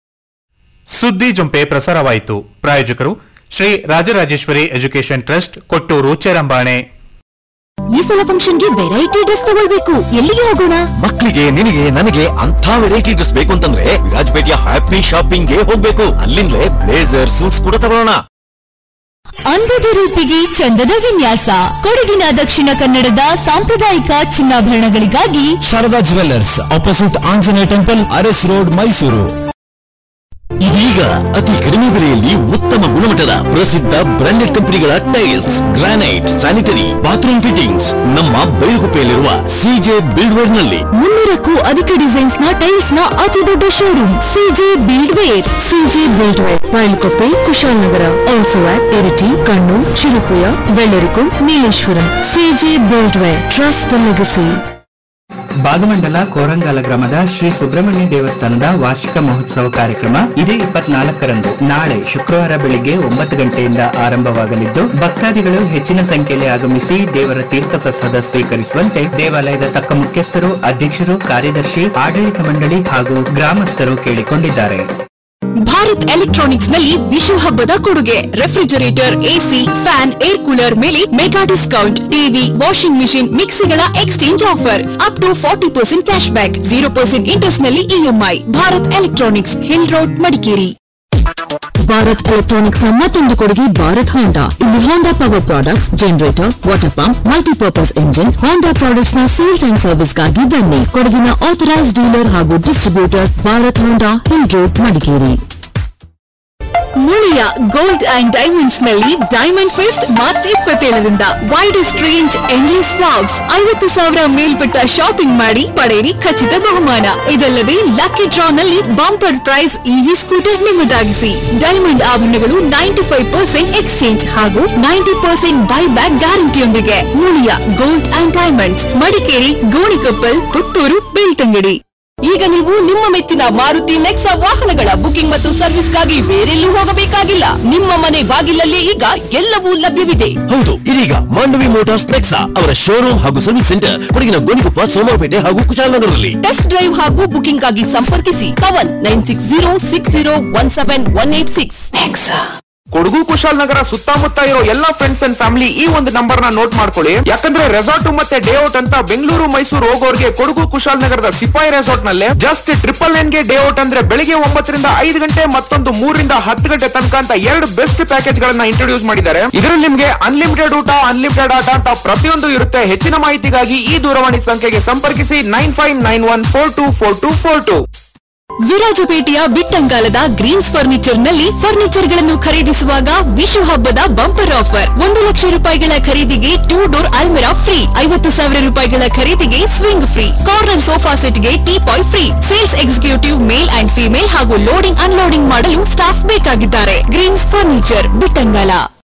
ಸುದ್ದಿ ಜೊಂಪೆ ಪ್ರಸಾರವಾಯಿತು ಪ್ರಾಯೋಜಕರು ಶ್ರೀ ರಾಜರಾಜೇಶ್ವರಿ ಎಜುಕೇಷನ್ ಟ್ರಸ್ಟ್ ಕೊಟ್ಟೂರು ಚೆರಂಬಾಣೆ ಈ ಸಲ ಫಂಕ್ಷನ್ಗೆ ವೆರೈಟಿ ಡ್ರೆಸ್ ತಗೊಳ್ಬೇಕು ಎಲ್ಲಿಗೆ ಹೋಗೋಣ ಮಕ್ಕಳಿಗೆ ನಿನಗೆ ನನಗೆ ಅಂತ ವೆರೈಟಿ ಡ್ರೆಸ್ ಬೇಕು ಅಂತಂದ್ರೆ ವಿರಾಜಪೇಟೆಯ ಹ್ಯಾಪಿ ಶಾಪಿಂಗ್ ಗೆ ಹೋಗ್ಬೇಕು ಅಲ್ಲಿಂದಲೇ ಬ್ಲೇಸರ್ ಸೂಟ್ಸ್ ಕೂಡ ತಗೊಳ್ಳೋಣ ಅಂದದ ರೂಪಿಗೆ ಚಂದದ ವಿನ್ಯಾಸ ಕೊಡಗಿನ ದಕ್ಷಿಣ ಕನ್ನಡದ ಸಾಂಪ್ರದಾಯಿಕ ಚಿನ್ನಾಭರಣಗಳಿಗಾಗಿ Sharada jewellers opposite Anjaneya temple Aras road Mysuru ಇದೀಗ ಅತಿ ಕಡಿಮೆ ಬೆಲೆಯಲ್ಲಿ ಉತ್ತಮ ಗುಣಮಟ್ಟದ ಪ್ರಸಿದ್ಧ ಬ್ರಾಂಡೆಡ್ ಕಂಪನಿಗಳ tiles granite sanitary bathroom fittings ನಮ್ಮ ಬೈಲುಗುಪ್ಪೆಯಲ್ಲಿರುವ ಸಿಜೆ ಬಿಲ್ಡ್ವೇರ್ ನಲ್ಲಿ ಮುನ್ನೂರಕ್ಕೂ ಅಧಿಕ ಡಿಸೈನ್ಸ್ ನ ಟೈಲ್ಸ್ ನ ಅತಿ ದೊಡ್ಡ showroom CJ buildware CJ buildware Bylakuppe Kushalnagar also at Iritty Kannur Cherupuzha Vellarikundu Nileshwaram CJ buildware trust the legacy Bhagamandala Korangala ಗ್ರಾಮದ ಶ್ರೀ ಸುಬ್ರಹ್ಮಣ್ಯ ದೇವಸ್ಥಾನದ ವಾರ್ಷಿಕ ಮಹೋತ್ಸವ ಕಾರ್ಯಕ್ರಮ ಇದೇ ಇಪ್ಪತ್ನಾಲ್ಕರಂದು ನಾಳೆ ಶುಕ್ರವಾರ ಬೆಳಿಗ್ಗೆ ಒಂಬತ್ತು ಗಂಟೆಯಿಂದ ಆರಂಭವಾಗಲಿದ್ದು ಭಕ್ತಾದಿಗಳು ಹೆಚ್ಚಿನ ಸಂಖ್ಯೆಯಲ್ಲಿ ಆಗಮಿಸಿ ದೇವರ ತೀರ್ಥ ಪ್ರಸಾದ ಸ್ವೀಕರಿಸುವಂತೆ ದೇವಾಲಯದ ತಕ್ಕ ಮುಖ್ಯಸ್ಥರು ಅಧ್ಯಕ್ಷರು ಕಾರ್ಯದರ್ಶಿ ಆಡಳಿತ ಮಂಡಳಿ ಹಾಗೂ ಗ್ರಾಮಸ್ಥರು ಕೇಳಿಕೊಂಡಿದ್ದಾರೆ ಭಾರತ್ ಎಲೆಕ್ಟ್ರಾನಿಕ್ಸ್ ನಲ್ಲಿ ವಿಶು ಹಬ್ಬದ ಕೊಡುಗೆ refrigerator AC fan air cooler ಮೇಲೆ mega discount TV washing machine ಮಿಕ್ಸಿಗಳ exchange offer up to forty percent cash back zero percent interest ನಲ್ಲಿ EMI Bharat electronics hill road Madikeri Bharat electronics ನ ಮತ್ತೊಂದು ಕೊಡುಗೆ ಭಾರತ್ ಹೋಂಡಾ ಇಲ್ಲಿ Honda power product generator water pump multipurpose engine Honda products ನ sales and ಸರ್ವಿಸ್ಗಾಗಿ ಬನ್ನಿ ಕೊಡಗಿನ ಆಥರೈಸ್ ಡೀಲರ್ ಹಾಗೂ distributor Bharat Honda hill road Madikeri Muliya gold and diamonds ನಲ್ಲಿ ಡೈಮಂಡ್ ಫೆಸ್ಟ್ ಮಾರ್ಚ್ ಇಪ್ಪತ್ತೇಳರಿಂದ ವೈಡೆಸ್ಟ್ ರೇಂಜ್ ಎಂಡ್ಲೆಸ್ ವಾವ್ಸ್ ಐವತ್ತು ಸಾವಿರ ಮೇಲ್ಪಟ್ಟ ಶಾಪಿಂಗ್ ಮಾಡಿ ಪಡೆಯಿರಿ ಖಚಿತ ಬಹುಮಾನ ಇದಲ್ಲದೆ ಲಕ್ಕಿ ಡ್ರಾ ನಲ್ಲಿ ಬಂಪರ್ ಪ್ರೈಸ್ ಇವಿ ಸ್ಕೂಟರ್ ನಿಮ್ಮದಾಗಿಸಿ ಡೈಮಂಡ್ ಆಭರಣಗಳು ನೈಂಟಿ ಫೈವ್ ಪರ್ಸೆಂಟ್ ಎಕ್ಸ್ಚೇಂಜ್ ಹಾಗೂ ನೈಂಟಿ ಪರ್ಸೆಂಟ್ ಬೈ ಬ್ಯಾಕ್ ಗ್ಯಾರಂಟಿಯೊಂದಿಗೆ Muliya gold and diamonds Madikeri Gonikoppal Puttur Belthangady ಈಗ ನೀವು ನಿಮ್ಮ ಮೆಚ್ಚಿನ ಮಾರುತಿ ನೆಕ್ಸಾ ವಾಹನಗಳ ಬುಕಿಂಗ್ ಮತ್ತು ಸರ್ವಿಸ್ಗಾಗಿ ಬೇರೆಲ್ಲೂ ಹೋಗಬೇಕಾಗಿಲ್ಲ ನಿಮ್ಮ ಮನೆ ಬಾಗಿಲಲ್ಲೇ ಈಗ ಎಲ್ಲವೂ ಲಭ್ಯವಿದೆ ಹೌದು ಇದೀಗ ಮಾಂಡವಿ ಮೋಟಾರ್ಸ್ ನೆಕ್ಸಾ ಅವರ ಶೋರೂಮ್ ಹಾಗೂ ಸರ್ವಿಸ್ ಸೆಂಟರ್ ಕೊಡಗಿನ ಗೋಣಿಕೊಪ್ಪ ಸೋಮವಾರಪೇಟೆ ಹಾಗೂ ಕುಶಾಲನಗರದಲ್ಲಿ ಟೆಸ್ಟ್ ಡ್ರೈವ್ ಹಾಗೂ ಬುಕಿಂಗ್ ಆಗಿ ಸಂಪರ್ಕಿಸಿ Pavan nine six zero six zero one seven one eight six Kodagu Kushalnagar ಸುತ್ತಮುತ್ತ ಇರೋ ಎಲ್ಲಾ ಫ್ರೆಂಡ್ಸ್ ಅಂಡ್ ಫ್ಯಾಮಿಲಿ ಈ ಒಂದು ನಂಬರ್ ನ ನೋಟ್ ಮಾಡ್ಕೊಳ್ಳಿ ಯಾಕಂದ್ರೆ ರೆಸಾರ್ಟ್ ಮತ್ತೆ ಡೇ ಔಟ್ ಅಂತ ಬೆಂಗಳೂರು ಮೈಸೂರು ಹೋಗೋರ್ಗೆ ಕೊಡಗು ಕುಶಾಲನಗರದ ಸಿಪಾಯಿ ರೆಸಾರ್ಟ್ ನಲ್ಲಿ ಜಸ್ಟ್ ಟ್ರಿಪಲ್ ನೈನ್ ಗೆ ಡೇ ಔಟ್ ಅಂದ್ರೆ ಬೆಳಿಗ್ಗೆ ಒಂಬತ್ತರಿಂದ ಐದು ಗಂಟೆ ಮತ್ತೊಂದು ಮೂರರಿಂದ ಹತ್ತು ಗಂಟೆ ತನಕ ಅಂತ ಎರಡು ಬೆಸ್ಟ್ ಪ್ಯಾಕೇಜ್ ಗಳನ್ನ ಇಂಟ್ರೊಡ್ಯೂಸ್ ಮಾಡಿದ್ದಾರೆ ಇದರಲ್ಲಿ ನಿಮ್ಗೆ ಅನ್ಲಿಮಿಟೆಡ್ ಊಟ ಅನ್ಲಿಮಿಟೆಡ್ ಆಟ ಅಂತ ಪ್ರತಿಯೊಂದು ಇರುತ್ತೆ ಹೆಚ್ಚಿನ ಮಾಹಿತಿಗಾಗಿ ಈ ದೂರವಾಣಿ ಸಂಖ್ಯೆಗೆ ಸಂಪರ್ಕಿಸಿ nine five nine one four two four two four two ವಿರಾಜಪೇಟೆಯ ಬಿಟ್ಟಂಗಾಲದ ಗ್ರೀನ್ಸ್ ಫರ್ನಿಚರ್ ನಲ್ಲಿ ಫರ್ನಿಚರ್ ಗಳನ್ನು ಖರೀದಿಸುವಾಗ ವಿಶು ಹಬ್ಬದ ಬಂಪರ್ ಆಫರ್ ಒಂದು ಲಕ್ಷ ರೂಪಾಯಿಗಳ ಖರೀದಿಗೆ ಟೂ ಡೋರ್ ಅಲ್ಮಿರಾ ಫ್ರೀ ಐವತ್ತು ಸಾವಿರ ರೂಪಾಯಿಗಳ ಖರೀದಿಗೆ ಸ್ವಿಂಗ್ ಫ್ರೀ ಕಾರ್ನರ್ ಸೋಫಾ ಸೆಟ್ಗೆ teapoy free sales executive male and female ಹಾಗೂ ಲೋಡಿಂಗ್ ಅನ್ಲೋಡಿಂಗ್ ಮಾಡಲು ಸ್ಟಾಫ್ ಬೇಕಾಗಿದ್ದಾರೆ ಗ್ರೀನ್ಸ್ ಫರ್ನಿಚರ್ ಬಿಟ್ಟಂಗಾಲ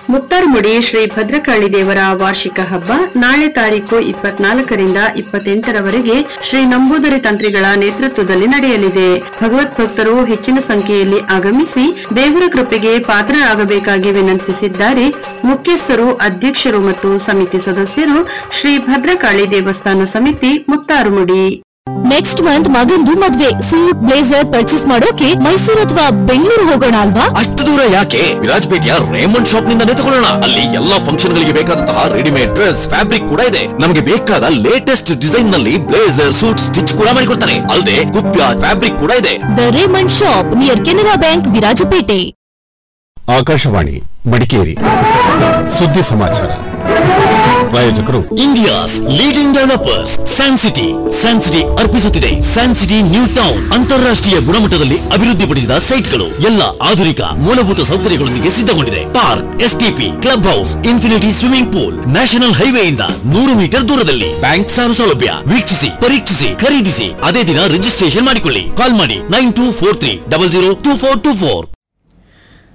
ಮುತ್ತಾರ್ಮುಡಿ ಶ್ರೀ ಭದ್ರಕಾಳಿ ದೇವರ ವಾರ್ಷಿಕ ಹಬ್ಬ ನಾಳೆ ತಾರೀಕು ಇಪ್ಪತ್ನಾಲ್ಕರಿಂದ ಇಪ್ಪತ್ತೆಂಟರವರೆಗೆ ಶ್ರೀ ನಂಬೂದರಿ ತಂತ್ರಿಗಳ ನೇತೃತ್ವದಲ್ಲಿ ನಡೆಯಲಿದೆ ಭಗವತ್ ಭಕ್ತರು ಹೆಚ್ಚಿನ ಸಂಖ್ಯೆಯಲ್ಲಿ ಆಗಮಿಸಿ ದೇವರ ಕೃಪೆಗೆ ಪಾತ್ರರಾಗಬೇಕಾಗಿ ವಿನಂತಿಸಿದ್ದಾರೆ ಮುಖ್ಯಸ್ಥರು ಅಧ್ಯಕ್ಷರು ಮತ್ತು ಸಮಿತಿ ಸದಸ್ಯರು ಶ್ರೀ ಭದ್ರಕಾಳಿ ದೇವಸ್ಥಾನ ಸಮಿತಿ ಮುತ್ತಾರುಮುಡಿ ನೆಕ್ಸ್ಟ್ ಮಂತ್ ಮಗಂದು ಮದ್ವೆ ಸೂಟ್ ಬ್ಲೇಸರ್ ಪರ್ಚೇಸ್ ಮಾಡೋಕೆ ಮೈಸೂರು ಅಥವಾ ಬೆಂಗಳೂರು ಹೋಗೋಣ ಅಲ್ವಾ ಅಷ್ಟು ದೂರ ಯಾಕೆ ವಿರಾಜಪೇಟೆಯ ರೇಮಂಡ್ ಶಾಪ್ ನಿಂದನೇ ತಗೊಳ್ಳೋಣ ಅಲ್ಲಿ ಎಲ್ಲಾ ಫಂಕ್ಷನ್ ಗಳಿಗೆ ಬೇಕಾದಂತಹ ರೆಡಿಮೇಡ್ ಡ್ರೆಸ್ ಫ್ಯಾಬ್ರಿಕ್ ಕೂಡ ಇದೆ ನಮಗೆ ಬೇಕಾದ ಲೇಟೆಸ್ಟ್ ಡಿಸೈನ್ ನಲ್ಲಿ ಬ್ಲೇಸರ್ ಸೂಟ್ ಸ್ಟಿಚ್ ಕೂಡ ಮಾಡಿಕೊಡ್ತಾರೆ ಅಲ್ಲದೆ ಕುಪ್ಯ ಫ್ಯಾಬ್ರಿಕ್ ಕೂಡ ಇದೆ the Raymond shop near Canara bank Virajpet Akashvani Madikeri ಸುದ್ದಿ ಸಮಾಚಾರ ಪ್ರಾಯೋಜಕರು India's leading developers Sancity Sancity ಅರ್ಪಿಸುತ್ತಿದೆ ಸ್ಯಾನ್ಸಿಟಿ ನ್ಯೂ ಟೌನ್ ಅಂತಾರಾಷ್ಟ್ರೀಯ ಗುಣಮಟ್ಟದಲ್ಲಿ ಅಭಿವೃದ್ಧಿಪಡಿಸಿದ ಸೈಟ್ಗಳು ಎಲ್ಲ ಆಧುನಿಕ ಮೂಲಭೂತ ಸೌಕರ್ಯಗಳೊಂದಿಗೆ ಸಿದ್ಧಗೊಂಡಿದೆ park STP club house infinity swimming pool national ಹೈವೇಯಿಂದ ನೂರು ಮೀಟರ್ ದೂರದಲ್ಲಿ ಬ್ಯಾಂಕ್ ಸಾಲ ಸೌಲಭ್ಯ ವೀಕ್ಷಿಸಿ ಪರೀಕ್ಷಿಸಿ ಖರೀದಿಸಿ ಅದೇ ದಿನ ರಿಜಿಸ್ಟ್ರೇಷನ್ ಮಾಡಿಕೊಳ್ಳಿ ಕಾಲ್ ಮಾಡಿ nine two four three double zero two four two four